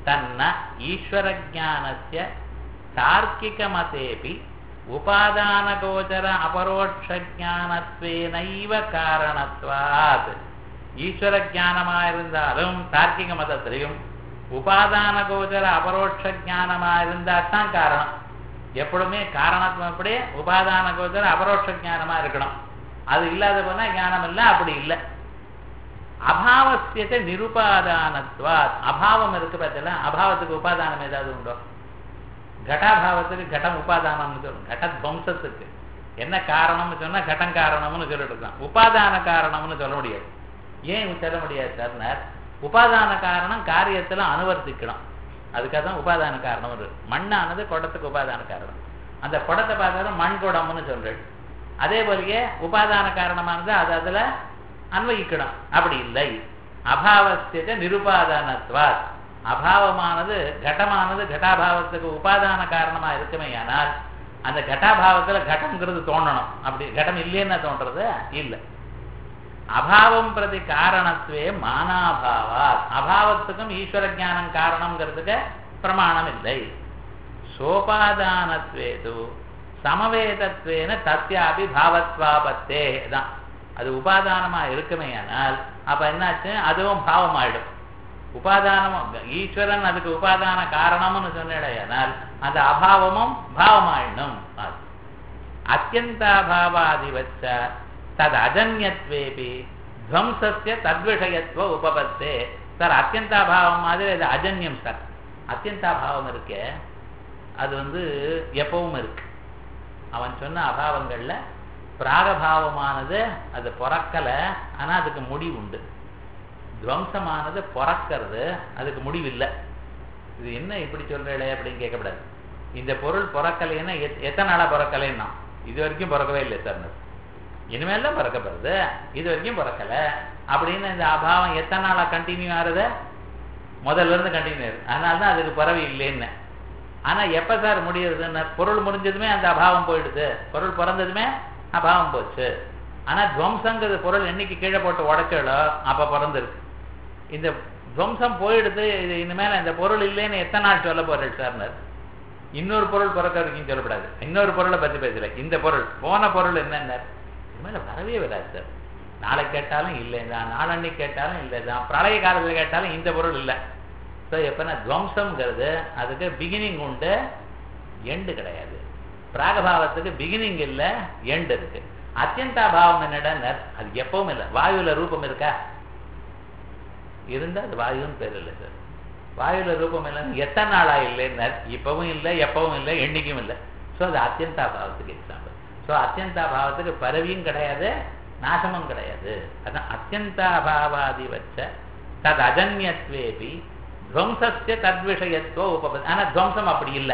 தன்ன ஈஸ்வர ஜானஸ்ய தார்க்கிக மதேபி உபாதானகோச்சர அபரோட்ச ஜானத்வேனைவ காரணத்வாத் ஈஸ்வர ஜானமா இருந்தாலும் தார்க்கிக மதத்திலையும் உபாதான கோச்சர அபரோட்ச ஜானமா இருந்தா தான் காரணம் எப்பொழுதுமே காரணத்துவம் அப்படியே உபாதான கோச்சர அபரோட்ச ஜானமா இருக்கணும் அது இல்லாத போனா ஞானம் இல்லை அப்படி இல்லை அபாவசியத்தை நிருபாதானத்வா அபாவம் இருக்கு பார்த்தல அபாவத்துக்கு உபாதானம் ஏதாவது உண்டோ கட்டாபாவத்துக்கு கடம் உபாதானம்னு சொல்லணும் கடத்வம்சத்துக்கு என்ன காரணம்னு சொன்னா கடம் காரணம்னு சொல்லிட்டு இருக்கான் உபாதான காரணம்னு சொல்ல முடியாது ஏன் சொல்ல முடியாது சார்னார் உபாதான காரணம் காரியத்துல அனுவர்த்திக்கணும் அதுக்காக தான் உபாதான காரணம் ஒரு மண்ணானது குடத்துக்கு உபாதான காரணம் அந்த குடத்தை பார்த்தாலும் மண் குடம்னு சொல்றேன் அதே போலயே உபாதான காரணமானது அது அதுல அன்வயிக்கணும் அப்படி இல்லை அபாவசியத்தை நிருபாதானத்வாத் அபாவமானது கடமானது கட்டாபாவத்துக்கு உபாதான காரணமா இருக்குமே ஆனால் அந்த கட்டாபாவத்துல கடம்ங்கிறது தோணணும் அப்படி கடம் இல்லைன்னா தோன்றது இல்லை அபாவம் பிரதி காரணத்துவே மானாபாவா அபாவத்துக்கும் ஈஸ்வர ஜானம் காரணம்ங்கிறதுக்கு பிரமாணம் இல்லை சோபாதானத்வேது சமவேதத்வேன தத்யாபி பாவத்வாபத்தே தான் அது உபாதானமா இருக்குமே ஆனால் அப்ப என்னாச்சு அதுவும் பாவம் ஆயிடும் உபாதானம் ஈஸ்வரன் அதுக்கு உபாதான காரணம்னு சொன்னால் அந்த அபாவமும் பாவமாயிடும் அத்தியந்தாபாவாதிவச்ச தது அஜன்யத்வேபி துவம்சஸ்ய தத்விஷயத்துவ உபபத்தே சார் அத்தியந்தாபாவம் மாதிரி அது அஜன்யம் சார் அத்தியந்தாபாவம் இருக்கே அது வந்து எப்பவும் இருக்கு அவன் சொன்ன அபாவங்கள்ல பிராகபாவமானது அது பிறக்கலை ஆனா அதுக்கு முடிவு உண்டு துவம்சமானது பிறக்கிறது அதுக்கு முடிவில்லை இது என்ன இப்படி சொல்றே அப்படின்னு கேட்கக்கூடாது இந்த பொருள் பிறக்கலைன்னா எத்தனை நாளா பிறக்கலைன்னா இது வரைக்கும் பிறக்கவே இல்லை சார் இனிமேல் தான் பிறக்கப்படுது இது வரைக்கும் பிறக்கல அப்படின்னு இந்த அபாவம் எத்தனை நாளா கண்டினியூ ஆகுது முதல்ல இருந்து கண்டினியூ ஆகுது அதனால தான் அதுக்கு பிறவி இல்லைன்னு ஆனா எப்ப சார் முடியுதுன்னு பொருள் முடிஞ்சதுமே அந்த அபாவம் போயிடுது பொருள் பிறந்ததுமே அபாவம் போச்சு ஆனா துவம்சங்கிறது பொருள் என்னைக்கு கீழே போட்டு உடைச்சலோ அப்ப பிறந்திருக்கு இந்த துவம்சம் போயிடுது இது இனிமேல் இந்த பொருள் இல்லைன்னு எத்தனை நாள் சொல்ல போறேன் சார்னர் இன்னொரு பொருள் பிறக்கிறதுக்கும் சொல்லப்படாது இன்னொரு பொருளை பத்தி பேசல இந்த பொருள் போன பொருள் என்னென்ன இனிமேல வரவே வராது சார் நாளை கேட்டாலும் இல்லை தான் நாளன்னைக்கு கேட்டாலும் இல்லை தான் பிரளய காலத்தில் கேட்டாலும் இந்த பொருள் இல்லை ஸோ எப்போனா துவம்சம்ங்கிறது அதுக்கு பிகினிங் உண்டு எண்டு கிடையாது பிராகபாவத்துக்கு பிகினிங் இல்லை எண்டு இருக்கு அத்தியந்தாபாவம் என்னடா அது எப்பவும் இல்லை வாயுல ரூபம் இருக்கா இருந்தா அது வாயுன்னு பேர் இல்லை சார் வாயுல ரூபம் இல்லைன்னு எத்தனை நாளா இல்லைன்னு இப்பவும் இல்லை எப்பவும் இல்லை என்னைக்கும் இல்லை ஸோ அது அத்தியந்தாபாவத்துக்கு எக்ஸாம்பிள் ஸோ அத்தியந்தாபாவத்துக்கு பரவியும் கிடையாது நாசமும் கிடையாது அதான் அத்தியந்தாபாவாதி வச்ச தது அஜன்யத்வேபி துவம்சஸ்ய தத்விஷயத்துவ உபபதி ஆனா துவம்சம் அப்படி இல்லை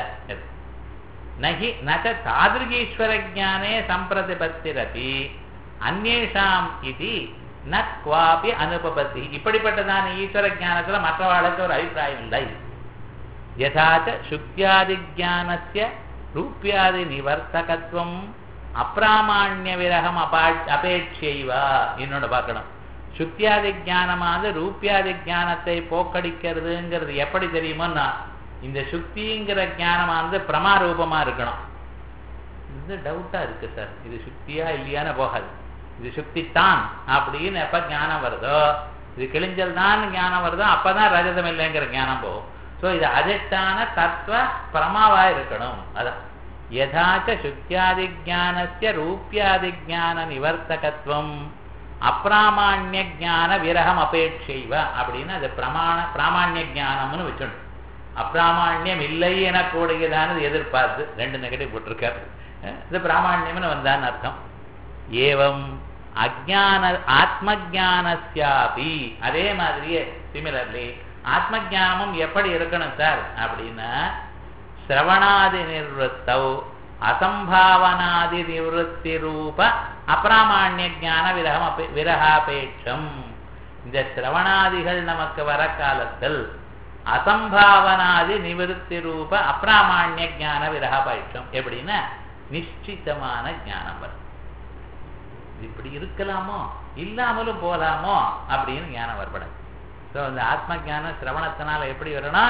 நகி நக தாதிருகீஸ்வர ஜானே சம்பிரதிபத்திரதி அந்நேஷாம் இது ந குவாபி அனுபபத்தி இப்படிப்பட்டதான ஈஸ்வர ஜானத்துல மற்றவாளுக்கு ஒரு அபிப்பிராயம் இல்லை யதாச்ச சுக்தியாதி ஜானஸ்ய ரூபியாதி நிவர்த்தகத்துவம் அப்பிராமாண்ய விரகம் அப்பா அபேட்சைவா இன்னொன்று பார்க்கணும் சுத்தியாதி ஜானமானது ரூபியாதி ஜானத்தை போக்கடிக்கிறதுங்கிறது எப்படி தெரியுமோன்னா இந்த சுக்திங்கிற ஞானமானது பிரமாரூபமா இருக்கணும் இது டவுட்டா இருக்கு சார் இது சுக்தியா இல்லையான்னு போகாது இது சுக்தி தான் அப்படின்னு எப்ப ஞானம் வருதோ இது கிழிஞ்சல் தான் ஞானம் வருதோ அப்பதான் ரஜதம் இல்லைங்கிற ஞானம் போகும் ஸோ இது அதிஷ்டான தத்துவ பிரமாவா இருக்கணும் அதான் யதாச்ச சுக்தியாதி ஜானஸ்ய ரூபியாதி ஜான நிவர்த்தகத்துவம் அப்பிராமாண்ய ஜான விரகம் அபேட்சைவ அப்படின்னு அது பிரமாண பிராமாண்ய ஜானம்னு வச்சுடும் அப்பிராமாண்யம் இல்லை எனக்கூடியதானது எதிர்பார்த்து ரெண்டு நெகட்டிவ் போட்டிருக்காரு இது பிராமாண்யம்னு வந்தான்னு அர்த்தம் ஏவம் அஜான ஆத்ம ஜானஸ்யாபி அதே மாதிரியே சிமிலர்லி ஆத்ம ஜானமும் எப்படி இருக்கணும் சார் அப்படின்னா சிரவணாதி நிர்வத்தௌ அசம்பாவனாதி நிவத்தி ரூப அப்பிராமாண்ய ஜான விரகம் விரகாபேட்சம் இந்த சிரவணாதிகள் நமக்கு வர காலத்தில் அசம்பாவனாதி நிவத்தி ரூப அப்பிராமாண்ய ஜான விரகாபேட்சம் எப்படின்னா நிச்சிதமான ஞானம் வரும் இப்படி இருக்கலாமோ இல்லாமலும் போலாமோ அப்படின்னு ஞானம் வரப்படாது ஸோ அந்த ஆத்ம ஜானம் சிரவணத்தினால எப்படி வரணும்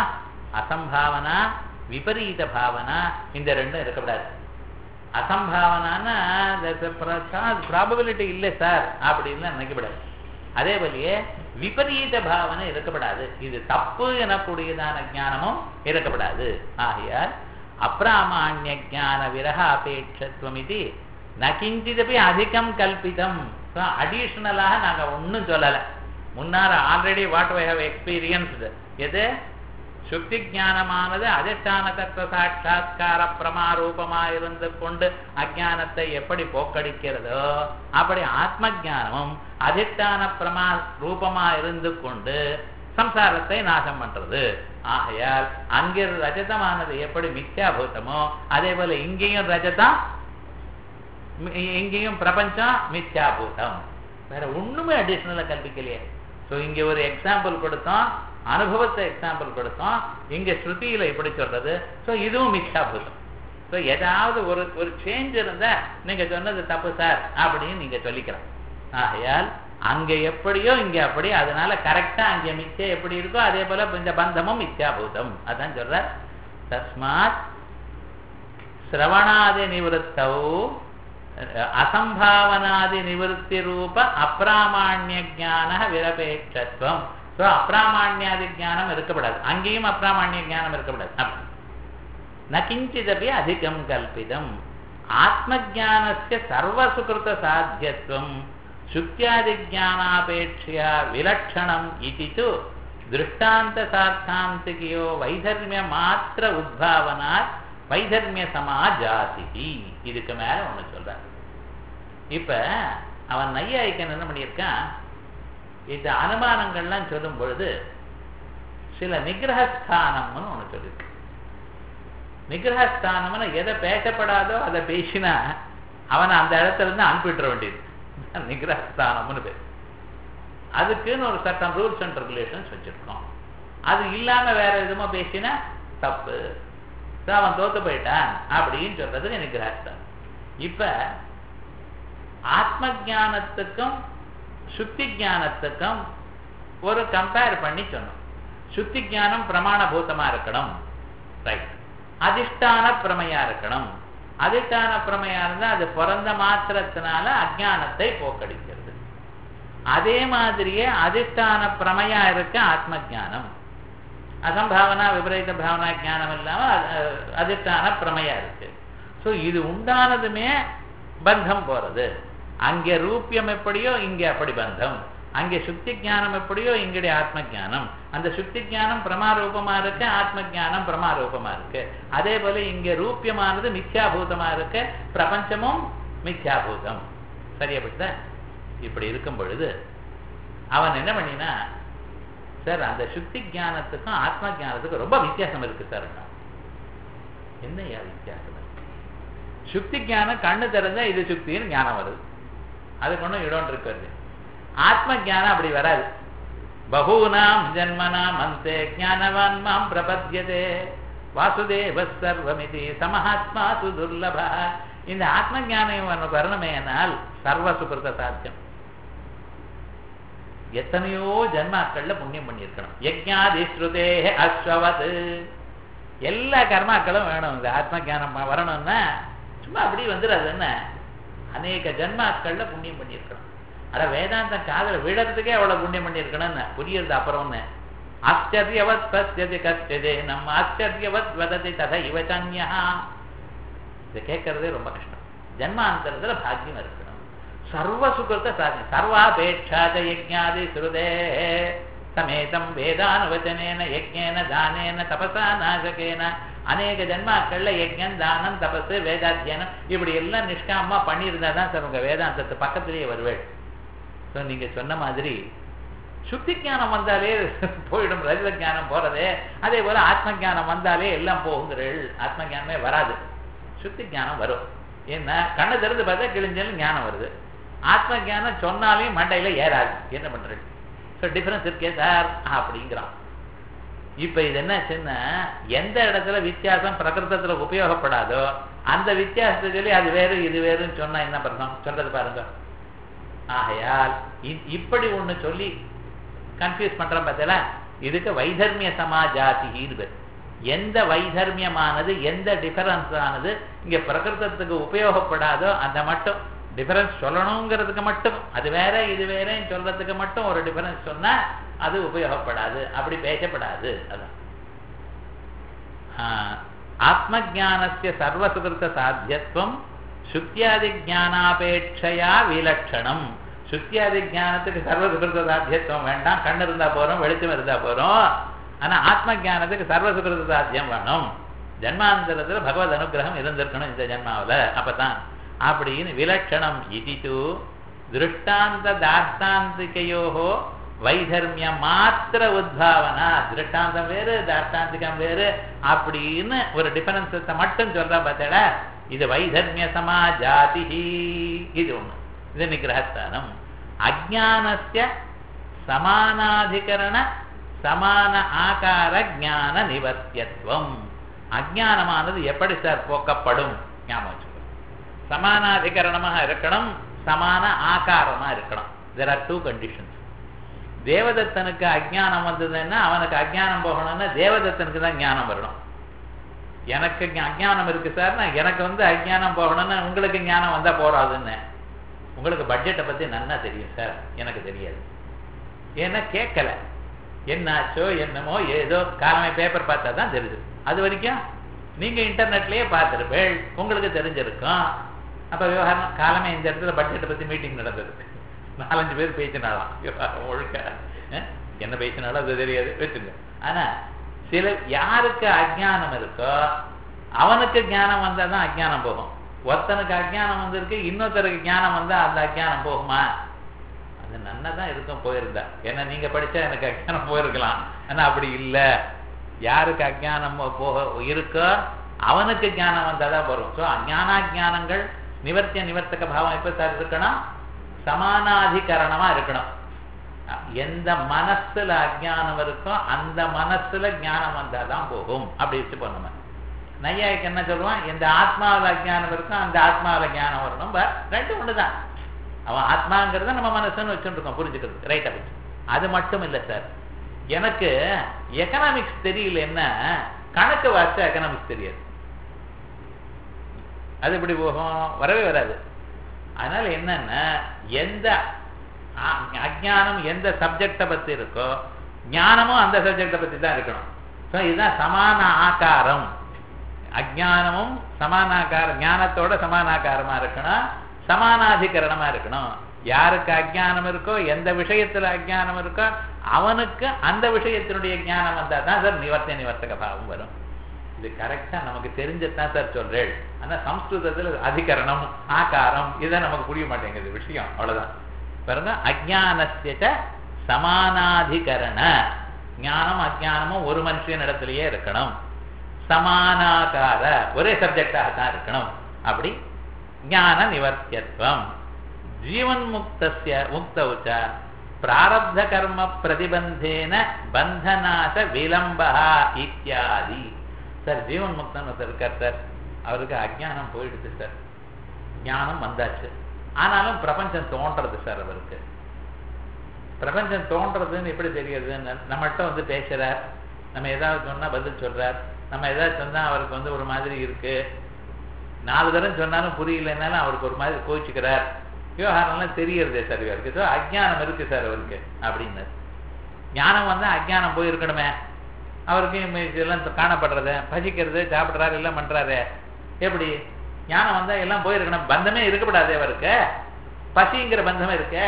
அசம்பாவனா விபரீத பாவனா இந்த ரெண்டும் இருக்கக்கூடாது அசம்பாவனான்னா ப்ராபபிலிட்டி இல்லை சார் அப்படின்னு நினைக்கப்படாது அதே போலயே விபரீத பாவனை இருக்கப்படாது இது தப்பு எனக்கூடியதான ஞானமும் இருக்கப்படாது ஆகையால் அப்பிராமான்ய ஜான விரக அபேட்சத்துவம் இது நகிஞ்சிதபி அதிகம் கல்பிதம் அடிஷனலாக நாங்க ஒன்றும் சொல்லலை முன்னார already what why how experienced எது சுக்தி ஞானமானது அதிஷ்டான தத்துவ சாட்சா்கார பிரமாரூபமா இருந்து கொண்டு அஜானத்தை எப்படி போக்கடிக்கிறதோ அப்படி ஆத்ம ஜானமும் அதிஷ்டான பிரமா ரூபமா இருந்து கொண்டு சம்சாரத்தை நாசம் பண்றது ஆகையால் அங்கே ரஜதமானது எப்படி மித்யாபூதமோ அதே போல இங்கேயும் ரஜதம் இங்கேயும் பிரபஞ்சம் மித்யாபூதம் வேற ஒண்ணுமே அடிஷனலா கல்பிக்கலையே ஸோ இங்க ஒரு எக்ஸாம்பிள் கொடுத்தோம் அனுபவத்தை எக்ஸாம்பிள் கொடுத்தோம் இங்க ஸ்ருதியில இப்படி சொல்றது ஸோ இதுவும் மித்யாபூதம் ஸோ ஏதாவது ஒரு ஒரு சேஞ்ச் இருந்தா நீங்க சொன்னது தப்பு சார் அப்படின்னு நீங்க சொல்லிக்கலாம் ஆகையால் அங்க எப்படியோ இங்க அப்படி அதனால கரெக்டா அங்க மிச்சம் எப்படி இருக்கோ அதே போல இந்த பந்தமும் மித்யாபூதம் அதான் சொல்ற தஸ்மாத் சிரவணாதி நிவத்தௌ அசம்பாவனாதி நிவத்தி ரூப அப்பிராமான்ய ஜான விரபேட்சத்துவம் ஸோ அப்பிராமான்யாதி ஜானம் இருக்கப்படாது அங்கேயும் அப்பிராமான்ய ஜானம் இருக்கப்படாது நகிஞ்சிதபி அதிகம் கல்பிதம் ஆத்மஜானஸ்ய சர்வசுகிருத சாத்தியத்துவம் சுக்தியாதி ஜானாபேட்சையா விலட்சணம் இது து திருஷ்டாந்த சார்த்தாந்திகையோ வைதர்மிய மாத்திர உத்பாவனாத் வைதர்மிய சமாஜாதி இதுக்கு மேல ஒண்ணு சொல்றார் இப்ப அவன் நையாய்க்கன் என்ன பண்ணியிருக்கான் இந்த அனுமானங்கள்லாம் சொல்லும் பொழுது சில நிகிரகஸ்தானம்னு ஒண்ணு சொல்லியிருக்கு நிகிரகஸ்தானம்னு எதை பேசப்படாதோ அதை பேசினா அவனை அந்த இடத்துல இருந்து அனுப்பிட்டுற வேண்டியது நிகிரகஸ்தானம்னு பேர் அதுக்குன்னு ஒரு சட்டம் ரூல்ஸ் அண்ட் ரெகுலேஷன்ஸ் வச்சிருக்கோம் அது இல்லாம வேற எதுவுமோ பேசினா தப்பு அவன் தோத்து போயிட்டான் அப்படின்னு சொல்றதுக்கு நிகிரகஸ்தானம் இப்ப ஆத்ம ஜானத்துக்கும் சுத்தி ஜானத்துக்கும் ஒரு கம்பேர் பண்ணி சொன்னோம் சுத்தி ஜானம் பிரமாணபூதமா இருக்கணும் ரைட் அதிஷ்டான பிரமையா இருக்கணும் அதிஷ்டான பிரமையா இருந்தா அது பிறந்த மாத்திரத்தினால அஜானத்தை போக்கடிக்கிறது அதே மாதிரியே அதிஷ்டான பிரமையா இருக்க ஆத்ம ஜானம் அசம்பாவனா விபரீத பாவனா ஜானம் இல்லாம அதிஷ்டான பிரமையா இருக்கு ஸோ இது உண்டானதுமே பந்தம் போறது அங்கே ரூபியம் எப்படியோ இங்கே அப்படி பந்தம் அங்கே சுத்தி ஜானம் எப்படியோ இங்கடைய ஆத்ம ஜானம் அந்த சுத்தி ஜானம் பிரமாரூபமா இருக்கு ஆத்ம ஜானம் பிரமாரூபமா இருக்கு அதே போல இங்க ரூபியமானது மித்யாபூதமா இருக்கு பிரபஞ்சமும் மித்யாபூதம் சரியாப்பட்ட இப்படி இருக்கும் பொழுது அவன் என்ன பண்ணினா சார் அந்த சுத்தி ஜானத்துக்கும் ஆத்ம ஜானத்துக்கும் ரொம்ப வித்தியாசம் இருக்கு சார் என்னையா வித்தியாசம் இருக்கு சுத்தி ஜானம் கண்ணு திறந்தா இது சுத்தின்னு ஞானம் வருது அதுக்கு ஒன்றும் இடம் இருக்கிறது ஆத்ம ஜானம் அப்படி வராது பகூனாம் ஜன்மனாம் அந்தே ஜானவான் மாம் பிரபத்தியதே வாசுதேவ சர்வமிதி சமஹாத்மா சுதுர்லப இந்த ஆத்ம ஜானம் வரணுமே என்னால் சர்வ சுகிருத சாத்தியம் எத்தனையோ ஜன்மாக்கள்ல புண்ணியம் பண்ணியிருக்கணும் யஜ்ஞாதி ஸ்ருதே அஸ்வவது எல்லா கர்மாக்களும் வேணும் இந்த ஆத்ம ஜானம் வரணும்னா சும்மா அப்படி வந்துடாது என்ன அநேக ஜன்மாக்கள்ல புண்ணியம் பண்ணியிருக்கணும் அட வேதாந்தம் காதல விழறதுக்கே அவ்வளவு புண்ணியம் பண்ணியிருக்கணும்னு புரியுறது அப்புறம்னு ஆச்சரியவத் பசியது கஷ்டதே நம்ம ஆச்சரியவத் வததி தத இவச்சன்யா இதை கேட்கறதே ரொம்ப கஷ்டம் ஜன்மாந்தரத்துல பாக்கியம் இருக்கணும் சர்வ சுகிருத்த சாத்தியம் சர்வாபேட்சாத யஜ்ஞாதி ஸ்ருதே சமேதம் வேதானுவச்சனேன யஜ்ஞேன தானேன தபசா நாசகேன அநேக ஜன்மாக்கள்ல யஜ்ஞம் தானம் தபசு வேதாத்தியனம் இப்படி எல்லாம் நிஷ்காமமா பண்ணியிருந்தா தான் சார் உங்க வேதாந்தத்து பக்கத்திலேயே வருவேள் ஸோ நீங்க சொன்ன மாதிரி சுத்தி ஞானம் வந்தாலே போயிடும் ரஜத ஞானம் போறதே அதே போல ஆத்ம ஞானம் வந்தாலே எல்லாம் போகுங்கிறள் ஆத்ம ஞானமே வராது சுத்தி ஞானம் வரும் ஏன்னா கண்ணை திறந்து பார்த்தா கிழிஞ்சாலும் ஞானம் வருது ஆத்ம ஞானம் சொன்னாலையும் மண்டையில ஏறாது என்ன பண்றது ஸோ டிஃபரன்ஸ் இருக்கே சார் அப்படிங்கிறான் இப்ப இது என்னாச்சுன்னா எந்த இடத்துல வித்தியாசம் பிரகிருதத்துல உபயோகப்படாதோ அந்த வித்தியாசத்தை சொல்லி அது வேறு இது வேறுன்னு சொன்னா என்ன பண்ணணும் சொல்றது பாருங்க ஆகையால் இப்படி ஒண்ணு சொல்லி கன்ஃபியூஸ் பண்றோம் பார்த்தல இதுக்கு வைதர்மிய சமாஜாதின்னு பேர் எந்த வைதர்மியமானது எந்த டிஃபரன்ஸ் ஆனது இங்க பிரகிருதத்துக்கு உபயோகப்படாதோ அந்த மட்டும் டிஃபரன்ஸ் சொல்லணுங்கிறதுக்கு மட்டும் அது வேற இது வேறன்னு சொல்றதுக்கு மட்டும் ஒரு டிஃபரன்ஸ் சொன்னா அது உபயோகப்படாது அப்படி பேசப்படாது அதான் ஆத்ம ஜானஸ்ய சர்வசுகிருத்த சாத்தியத்துவம் சுத்தியாதி ஜானாபேட்சையா விலட்சணம் சுத்தியாதி ஜானத்துக்கு சர்வசுகிருத்த சாத்தியத்துவம் வேண்டாம் கண் இருந்தா போறோம் வெளிச்சம் இருந்தா போறோம் ஆனா ஆத்ம ஜானத்துக்கு சர்வசுகிருத சாத்தியம் வேணும் ஜன்மாந்தரத்துல பகவத் அனுகிரகம் இருந்திருக்கணும் இந்த ஜென்மாவுல அப்பதான் அப்படின்னு விலட்சணம் இது திருஷ்டாந்த தார்த்தாந்திகையோகோ வைதர்மிய மாத்திர உத்பாவனா திருஷ்டாந்தம் வேறு தார்த்தாந்திகம் வேறு அப்படின்னு ஒரு டிஃபரன்ஸத்தை மட்டும் சொல்ற பார்த்தடா இது வைதர்மிய சமாஜாதி இது ஒண்ணு இது நிகிரகஸ்தானம் அஜானஸ்ய சமானாதிகரண சமான ஆகார ஞான நிவர்த்தியத்துவம் அஜானமானது எப்படி சார் போக்கப்படும் ஞாபகம் வச்சுக்கோ சமானாதிகரணமாக இருக்கணும் சமான ஆகாரமா இருக்கணும் தெர் ஆர் டூ கண்டிஷன்ஸ் தேவதத்தனுக்கு அஜ்ஞானம் வந்ததுன்னா அவனுக்கு அஜ்ஞானம் போகணும்னா தேவதத்தனுக்கு தான் ஞானம் வரணும் எனக்கு அஜ்ஞானம் இருக்கு சார் நான் எனக்கு வந்து அஜ்ஞானம் போகணும்னா உங்களுக்கு ஞானம் வந்தா போறாதுன்னு உங்களுக்கு பட்ஜெட்டை பத்தி நன்னா தெரியும் சார் எனக்கு தெரியாது ஏன்னா கேட்கல என்னாச்சோ என்னமோ ஏதோ காலமே பேப்பர் பார்த்தா தான் தெரியுது அது வரைக்கும் நீங்க இன்டர்நெட்லயே பார்த்துருப்பேள் உங்களுக்கு தெரிஞ்சிருக்கும் அப்ப விவகாரம் காலமே இந்த இடத்துல பட்ஜெட்டை பத்தி மீட்டிங் நடந்தது நாலஞ்சு பேர் பேசினாலாம் விவகாரம் ஒழுக்க என்ன பேசினாலும் அது தெரியாது வச்சுங்க ஆனா சில யாருக்கு அஜானம் இருக்கோ அவனுக்கு ஞானம் வந்தா தான் அஜானம் போகும் ஒருத்தனுக்கு அஜானம் வந்திருக்கு இன்னொருத்தருக்கு ஞானம் வந்தா அந்த அஜானம் போகுமா அது நன்னா தான் இருக்கும் போயிருந்தா ஏன்னா நீங்க படிச்சா எனக்கு அஜானம் போயிருக்கலாம் ஆனா அப்படி இல்லை யாருக்கு அஜானம் போக இருக்கோ அவனுக்கு ஞானம் வந்தாதான் வரும் ஸோ அஜானாஜானங்கள் நிவர்த்திய நிவர்த்தக பாவம் எப்ப சார் இருக்கணும் சமானாதிகரணமா இருக்கணும் எந்த மனசுல அஜானம் இருக்கோ அந்த மனசுல ஞானம் வந்தாதான் போகும் அப்படி வச்சு நம்ம நையாய்க்கு என்ன சொல்லுவான் எந்த ஆத்மாவில் அஜானம் இருக்கோ அந்த ஆத்மாவில் ஞானம் வரணும் ரெண்டு ஒண்ணுதான் அவன் ஆத்மாங்கிறத நம்ம மனசுன்னு வச்சுட்டு இருக்கோம் புரிஞ்சுக்கிறது ரைட் அப்படி அது மட்டும் இல்லை சார் எனக்கு எக்கனாமிக்ஸ் தெரியல என்ன கணக்கு வாசிச்சா எக்கனாமிக்ஸ் தெரியாது அது எப்படி போகும் வரவே வராது அதனால என்னன்னா எந்த அஜானம் எந்த சப்ஜெக்டை பத்தி இருக்கோ ஞானமும் அந்த சப்ஜெக்டை பத்தி தான் இருக்கணும் ஸோ இதுதான் சமான ஆகாரம் அஜானமும் சமானாக்கார ஞானத்தோட சமானாக்காரமா இருக்கணும் சமானாதிகரணமா இருக்கணும் யாருக்கு அஜானம் இருக்கோ எந்த விஷயத்துல அஜானம் இருக்கோ அவனுக்கு அந்த விஷயத்தினுடைய ஞானம் வந்தா தான் சார் நிவர்த்த நிவர்த்தக பாவம் வரும் இது கரெக்டா நமக்கு தெரிஞ்சதான் சார் சொல்றேன் ஆனா சம்ஸ்கிருதத்துல அதிகரணம் ஆகாரம் இதை நமக்கு புரிய மாட்டேங்குது விஷயம் அவ்வளவுதான் பாருங்க அஜானஸ்ய சமானாதிகரண ஞானம் அஜானமும் ஒரு மனுஷன் இடத்துலயே இருக்கணும் சமானாகார ஒரே சப்ஜெக்டாக தான் இருக்கணும் அப்படி ஞான நிவர்த்தியத்துவம் ஜீவன் முக்தஸ்ய முக்தௌச்ச பிராரப்த கர்ம பிரதிபந்தேன பந்தநாச விலம்பா இத்தியாதி சார் ஜீவன் முக்தன் ஒருத்தர் இருக்கார் சார் அவருக்கு அஜானம் போயிடுச்சு சார் ஞானம் வந்தாச்சு ஆனாலும் பிரபஞ்சம் தோன்றது சார் அவருக்கு பிரபஞ்சம் தோன்றதுன்னு எப்படி தெரியுதுன்னு நம்மகிட்ட வந்து பேசுறார் நம்ம ஏதாவது சொன்னா பதில் சொல்றார் நம்ம ஏதாவது சொன்னா அவருக்கு வந்து ஒரு மாதிரி இருக்கு நாலு தரம் சொன்னாலும் புரியலன்னாலும் அவருக்கு ஒரு மாதிரி கோச்சிக்கிறார் விவகாரம்லாம் தெரியறதே சார் இவருக்கு ஸோ அஜ்ஞானம் இருக்கு சார் அவருக்கு அப்படின்னு ஞானம் வந்தா அஜ்ஞானம் போயிருக்கணுமே அவருக்கு இதெல்லாம் காணப்படுறது பசிக்கிறது சாப்பிட்றாரு எல்லாம் பண்றாரு எப்படி ஞானம் வந்தா எல்லாம் போயிருக்கணும் பந்தமே இருக்கப்படாது அவருக்கு பசிங்கிற பந்தமே இருக்க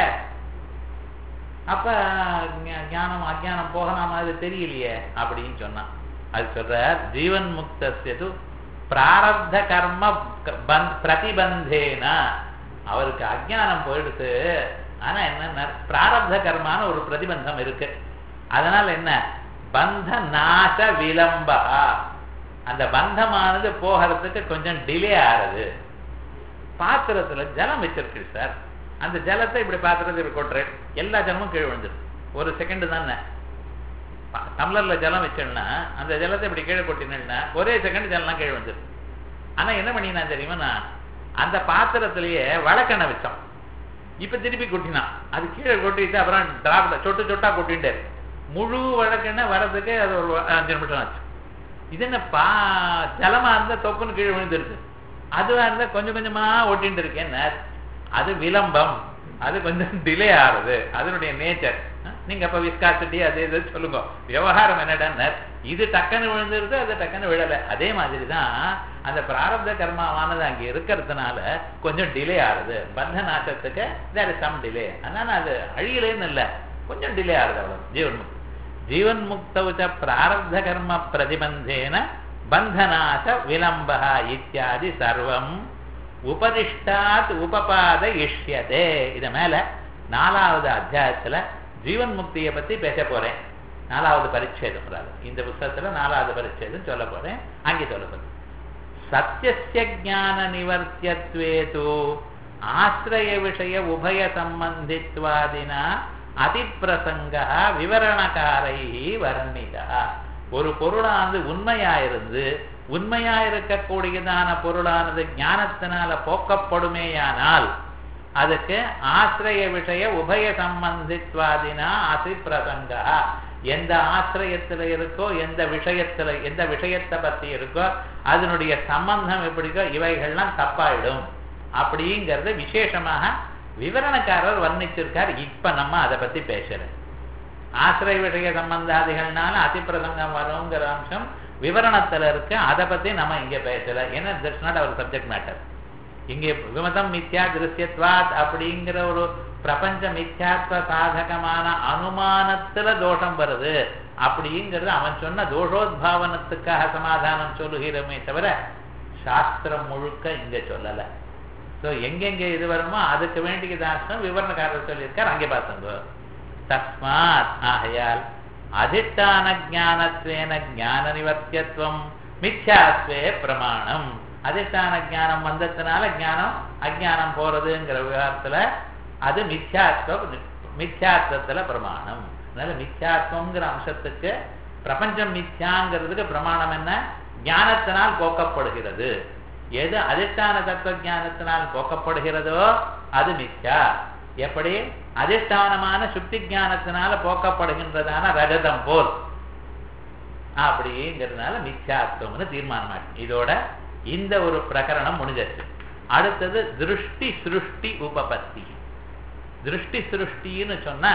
அப்ப ஞானம் அஜானம் போகலாம் அது தெரியலையே அப்படின்னு சொன்னான் அது சொல்ற ஜீவன் முக்தது பிராரப்த கர்ம பிரதிபந்தேன அவருக்கு அஜானம் போயிடுத்து ஆனா என்ன பிராரப்த கர்மான ஒரு பிரதிபந்தம் இருக்கு அதனால என்ன பந்த நாச விளம்பா அந்த பந்தமானது போகிறதுக்கு கொஞ்சம் டிலே ஆறுது பாத்திரத்துல ஜலம் வச்சிருக்கு சார் அந்த ஜலத்தை இப்படி பாத்திரத்தில் கொட்டுறேன் எல்லா ஜலமும் கீழே விழுந்துடும் ஒரு செகண்ட் தானே டம்ளர்ல ஜலம் வச்சோம்னா அந்த ஜலத்தை இப்படி கீழே கொட்டினா ஒரே செகண்ட் ஜலம் கீழே வந்துடும் ஆனா என்ன பண்ணினா தெரியுமா நான் அந்த பாத்திரத்திலேயே வழக்கெண்ணெய் வச்சோம் இப்ப திருப்பி கொட்டினான் அது கீழே கொட்டிட்டு அப்புறம் டிராப்ல சொட்டு சொட்டா கொட்டிட்டாரு முழு வழக்கெண்ணெய் வர்றதுக்கு அது ஒரு அஞ்சு நிமிஷம் ஆச்சு இது என்ன பா ஜலமா இருந்தா தொப்புன்னு கீழே விழுந்துருது அதுவா இருந்தா கொஞ்சம் கொஞ்சமா ஒட்டிட்டு இருக்கேன் அது விளம்பம் அது கொஞ்சம் டிலே ஆகுது அதனுடைய நேச்சர் நீங்க அப்ப விஸ்காசிட்டி அது இது சொல்லுங்க விவகாரம் என்னடா இது டக்குன்னு விழுந்துருது அது டக்குன்னு விழல அதே மாதிரி தான் அந்த பிராரப்த கர்மாவானது அங்க இருக்கிறதுனால கொஞ்சம் டிலே ஆகுது பந்த நாசத்துக்கு தேர் இஸ் சம் டிலே அதனால அது அழியலேன்னு இல்லை கொஞ்சம் டிலே ஆகுது அவ்வளவு ஜீவன் முக்தி ஜீவன் முக்தவுச்ச பிராரப்த கர்ம பிரதிபந்தேன பந்தநாச விளம்ப இத்தியாதி சர்வம் உபதிஷ்டாத் உபபாத இஷ்யதே இத மேல நாலாவது அத்தியாயத்துல ஜீவன் முக்தியை பத்தி பேச போறேன் நாலாவது பரிச்சேதம் அதாவது இந்த புத்தகத்துல நாலாவது பரிச்சேதம் சொல்ல போறேன் அங்கே சொல்ல போறேன் சத்தியஸ்ய ஞான நிவர்த்தியத்வே தூ ஆசிரய விஷய உபய சம்பந்தித்வாதினா அதிப்பிரசங்க விவரணக்காரை வர்ணிதா ஒரு பொருளானது உண்மையாயிருந்து உண்மையா இருக்கக்கூடியதான பொருளானது ஞானத்தினால போக்கப்படுமேயானால் அதுக்கு ஆசிரிய விஷய உபய சம்பந்தித்வாதினா அதிப்பிரசங்க எந்த ஆசிரியத்துல இருக்கோ எந்த விஷயத்துல எந்த விஷயத்தை பத்தி இருக்கோ அதனுடைய சம்பந்தம் எப்படிக்கோ இவைகள்லாம் தப்பாயிடும் அப்படிங்கிறது விசேஷமாக விவரணக்காரர் வர்ணிச்சிருக்கார் இப்ப நம்ம அதை பத்தி பேசுறோம் ஆசிரிய விஷய சம்பந்தாதிகள்னால அதிப்பிரசங்கம் வருங்கிற அம்சம் விவரணத்துல இருக்கு அதை பத்தி நம்ம இங்க பேசல ஏன்னா that's not our subject matter இங்கே விமதம் மித்யா திருஷ்யத்வாத் அப்படிங்கிற ஒரு பிரபஞ்ச மித்யாத்வ சாதகமான அனுமானத்துல தோஷம் வருது அப்படிங்கிறது அவன் சொன்ன தோஷோத்பாவனத்துக்காக சமாதானம் சொல்லுகிறோமே தவிர சாஸ்திரம் முழுக்க இங்க சொல்லல ஸோ எங்கெங்க இது வருமோ அதுக்கு வேண்டிய தாசனம் விவரணக்காரர் சொல்லியிருக்கார் அங்கே பார்த்துங்க தஸ்மாத் ஆகையால் அதிஷ்டான ஜானத்வேன ஜான நிவர்த்தியத்துவம் மித்யாத்வே பிரமாணம் அதிஷ்டான ஜானம் வந்ததுனால ஞானம் அஜானம் போறதுங்கிற விவகாரத்துல அது மித்யாத்வம் மித்யாத்வத்துல பிரமாணம் அதனால மித்யாத்வங்கிற அம்சத்துக்கு பிரபஞ்சம் மித்யாங்கிறதுக்கு பிரமாணம் என்ன ஞானத்தினால் போக்கப்படுகிறது எது அதிஷ்டான தத்துவ ஞானத்தினால் போக்கப்படுகிறதோ அது மித்யா எப்படி அதிஷ்டானமான சுத்தி ஞானத்தினால போக்கப்படுகின்றதான ரஜதம் போல் அப்படிங்கிறதுனால மித்யாத்வம்னு தீர்மானமாச்சு இதோட இந்த ஒரு பிரகரணம் முடிஞ்சிருச்சு அடுத்தது திருஷ்டி சிருஷ்டி உபபத்தி திருஷ்டி சிருஷ்டின்னு சொன்னா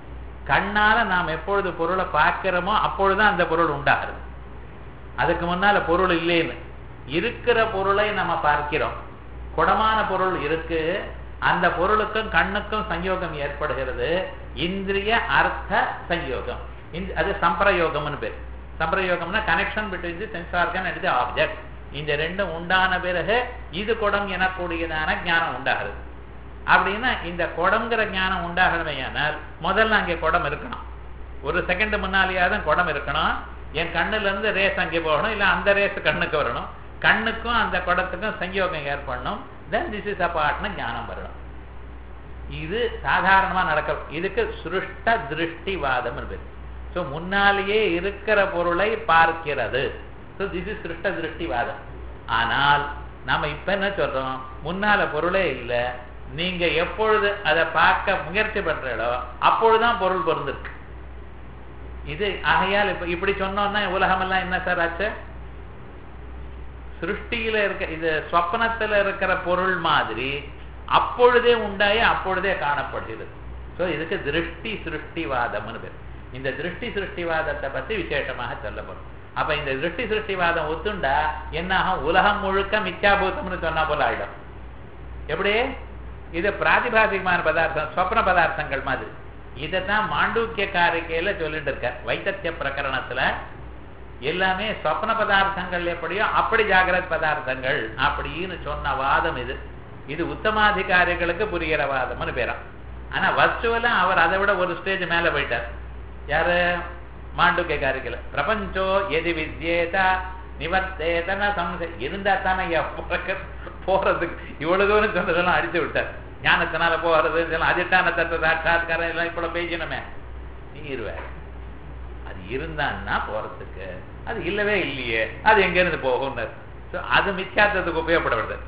கண்ணால நாம் எப்பொழுது பொருளை பார்க்கிறோமோ அப்பொழுதுதான் அந்த பொருள் உண்டாகிறது அதுக்கு முன்னால பொருள் இல்லைன்னு இருக்கிற பொருளை நம்ம பார்க்கிறோம் குடமான பொருள் இருக்கு அந்த பொருளுக்கும் கண்ணுக்கும் சயோகம் ஏற்படுகிறது இந்திரிய அர்த்த சயோகம் அது சம்பிரயோகம்னு பேர் சம்பிரயோகம்னா connection between the sense organ and the object இந்த ரெண்டும் உண்டான பிறகு இது குடம் எனக்கூடியதான ஞானம் உண்டாகுது அப்படின்னா இந்த குடம்ங்கிற ஞானம் உண்டாகணுமையானால் முதல்ல அங்கே குடம் இருக்கணும் ஒரு செகண்ட் முன்னாலேயாவது குடம் இருக்கணும் என் கண்ணுல இருந்து ரேஸ் அங்கே போகணும் இல்லை அந்த ரேஸ் கண்ணுக்கு வரணும் கண்ணுக்கும் அந்த குடத்துக்கும் சங்கயோகம் ஏற்படணும் தென் திஸ் இஸ் அப்பாட்னு ஞானம் வரணும் இது சாதாரணமா நடக்க இதுக்கு சிருஷ்ட திருஷ்டிவாதம் இருக்கு ஸோ முன்னாலேயே இருக்கிற பொருளை பார்க்கிறது ஸோ திஸ் இஸ் சிருஷ்ட திருஷ்டிவாதம் ஆனால் நாம இப்ப என்ன சொல்றோம் முன்னால பொருளே இல்லை நீங்க எப்பொழுது அதை பார்க்க முயற்சி பண்றீங்களோ அப்பொழுதுதான் பொருள் பொருந்திருக்கு இது ஆகையால் இப்ப இப்படி சொன்னோம்னா உலகமெல்லாம் என்ன சார் ஆச்சு சிருஷ்டியில இருக்க இது ஸ்வப்னத்துல இருக்கிற பொருள் மாதிரி அப்பொழுதே உண்டாயி அப்பொழுதே காணப்படுகிறது ஸோ இதுக்கு திருஷ்டி சிருஷ்டிவாதம்னு பேர் இந்த திருஷ்டி சிருஷ்டிவாதத்தை பத்தி விசேஷமாக சொல்லப்படும் அப்ப இந்த திருஷ்டி சிருஷ்டிவாதம் ஒத்துண்டா என்ன ஆகும் உலகம் முழுக்க மித்யாபூதம்னு சொன்னா போல ஆயிடும் எப்படி இது பிராதிபாசிகமான பதார்த்தம் சொப்ன பதார்த்தங்கள் மாதிரி இதைத்தான் மாண்டூக்கிய காரிக்கையில சொல்லிட்டு இருக்க வைத்தத்திய பிரகரணத்துல எல்லாமே சொப்ன பதார்த்தங்கள் எப்படியோ அப்படி ஜாகிரத் பதார்த்தங்கள் அப்படின்னு சொன்ன வாதம் இது இது உத்தமாதிகாரிகளுக்கு புரிகிற வாதம்னு பேராம் ஆனா வர்ச்சுவலா அவர் அதை விட ஒரு ஸ்டேஜ் மேல போயிட்டார் யாரு மாண்டுக்கிய காரிக்கல பிரபஞ்சோ எதி வித்யேதா நிவர்த்தேதன சம்ச இருந்தா தானே போறதுக்கு இவ்வளவு தூரம் சொன்னதெல்லாம் அடிச்சு விட்டார் ஞானத்தினால போறது இதெல்லாம் அதிட்டான தத்துவ சாட்சாத்காரம் எல்லாம் இப்ப பேசணுமே நீ இருவ அது இருந்தான்னா போறதுக்கு அது இல்லவே இல்லையே அது எங்க இருந்து போகும்னர் அது மித்யாத்தத்துக்கு உபயோகப்படுறது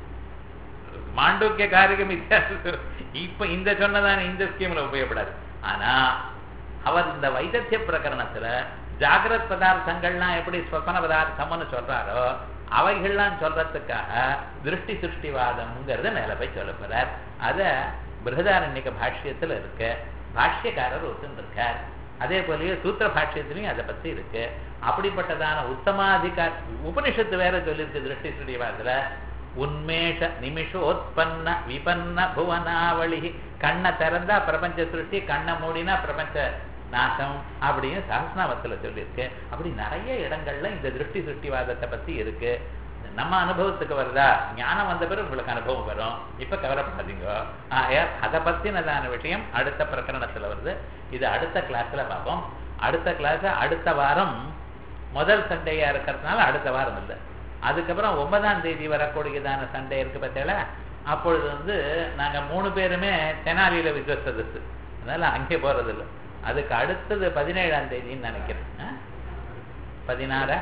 மாண்டூக்கிய காரிக மித்யாத்து இப்ப இந்த சொன்னதான இந்த ஸ்கீம்ல உபயோகப்படாது ஆனா அவர் இந்த வைத்திய பிரகரணத்துல ஜாகிரத் பதார்த்தங்கள்லாம் எப்படி ஸ்வப்ன பதார்த்தம்னு சொல்றாரோ அவைகள்லாம் சொல்றதுக்காக திருஷ்டி சிருஷ்டிவாதம்ங்கிறத மேல போய் சொல்ல போறார் அத பிருகதாரண்யக பாஷ்யத்துல இருக்கு பாஷ்யக்காரர் ஒத்துருக்கார் அதே போலயே சூத்திர பாஷ்யத்திலையும் அதை பத்தி இருக்கு அப்படிப்பட்டதான உத்தமாதிகார உபனிஷத்து வேற சொல்லியிருக்கு திருஷ்டி சிருஷ்டிவாதத்துல உன்மேஷ நிமிஷோத்பன்ன விபன்ன புவனாவளி கண்ணை திறந்தா பிரபஞ்ச சிருஷ்டி கண்ணை மூடினா பிரபஞ்ச நாசம் அப்படின்னு சகஸ்நாமத்துல சொல்லியிருக்கு அப்படி நிறைய இடங்கள்ல இந்த திருஷ்டி சிருஷ்டிவாதத்தை பத்தி இருக்கு நம்ம அனுபவத்துக்கு வருதா ஞானம் வந்த பிறகு உங்களுக்கு அனுபவம் வரும் இப்ப கவலைப்படாதீங்க ஆகையால் அதை பத்தினதான விஷயம் அடுத்த பிரகரணத்துல வருது இது அடுத்த கிளாஸ்ல பார்ப்போம் அடுத்த கிளாஸ் அடுத்த வாரம் முதல் சண்டையா இருக்கிறதுனால அடுத்த வாரம் இல்லை அதுக்கப்புறம் ஒன்பதாம் தேதி வரக்கூடியதான சண்டை இருக்கு பார்த்தீங்களா அப்பொழுது வந்து நாங்க மூணு பேருமே தெனாலியில வித்வஸ்தது அதனால அங்கே போறது இல்லை அதுக்கு அடுத்தது பதினேழாம் தேதின்னு நினைக்கிறேன் ஆ? பதினாறா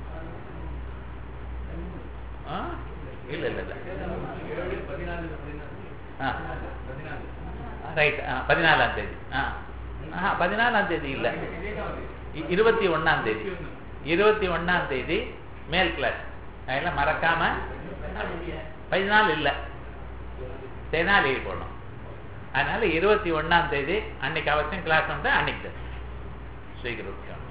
ஆ? இல்ல இல்ல இல்ல ஆ ரைட் பதினாலாம் தேதி ஆ ஆஹா பதினாலாம் தேதி இல்ல இ- இருபத்தி ஒண்ணாம் தேதி இருபத்தி ஒண்ணாம் தேதி மேல் கிளாஸ் அதெல்லாம் மறக்காம பதினாலு இல்ல தெனாலி போடணும் அதனால இருபத்தி ஒண்ணாம் தேதி அன்னைக்கு அவசியம் கிளாஸ் உண்டு அன்னைக்கு ஸ்ரீகுரு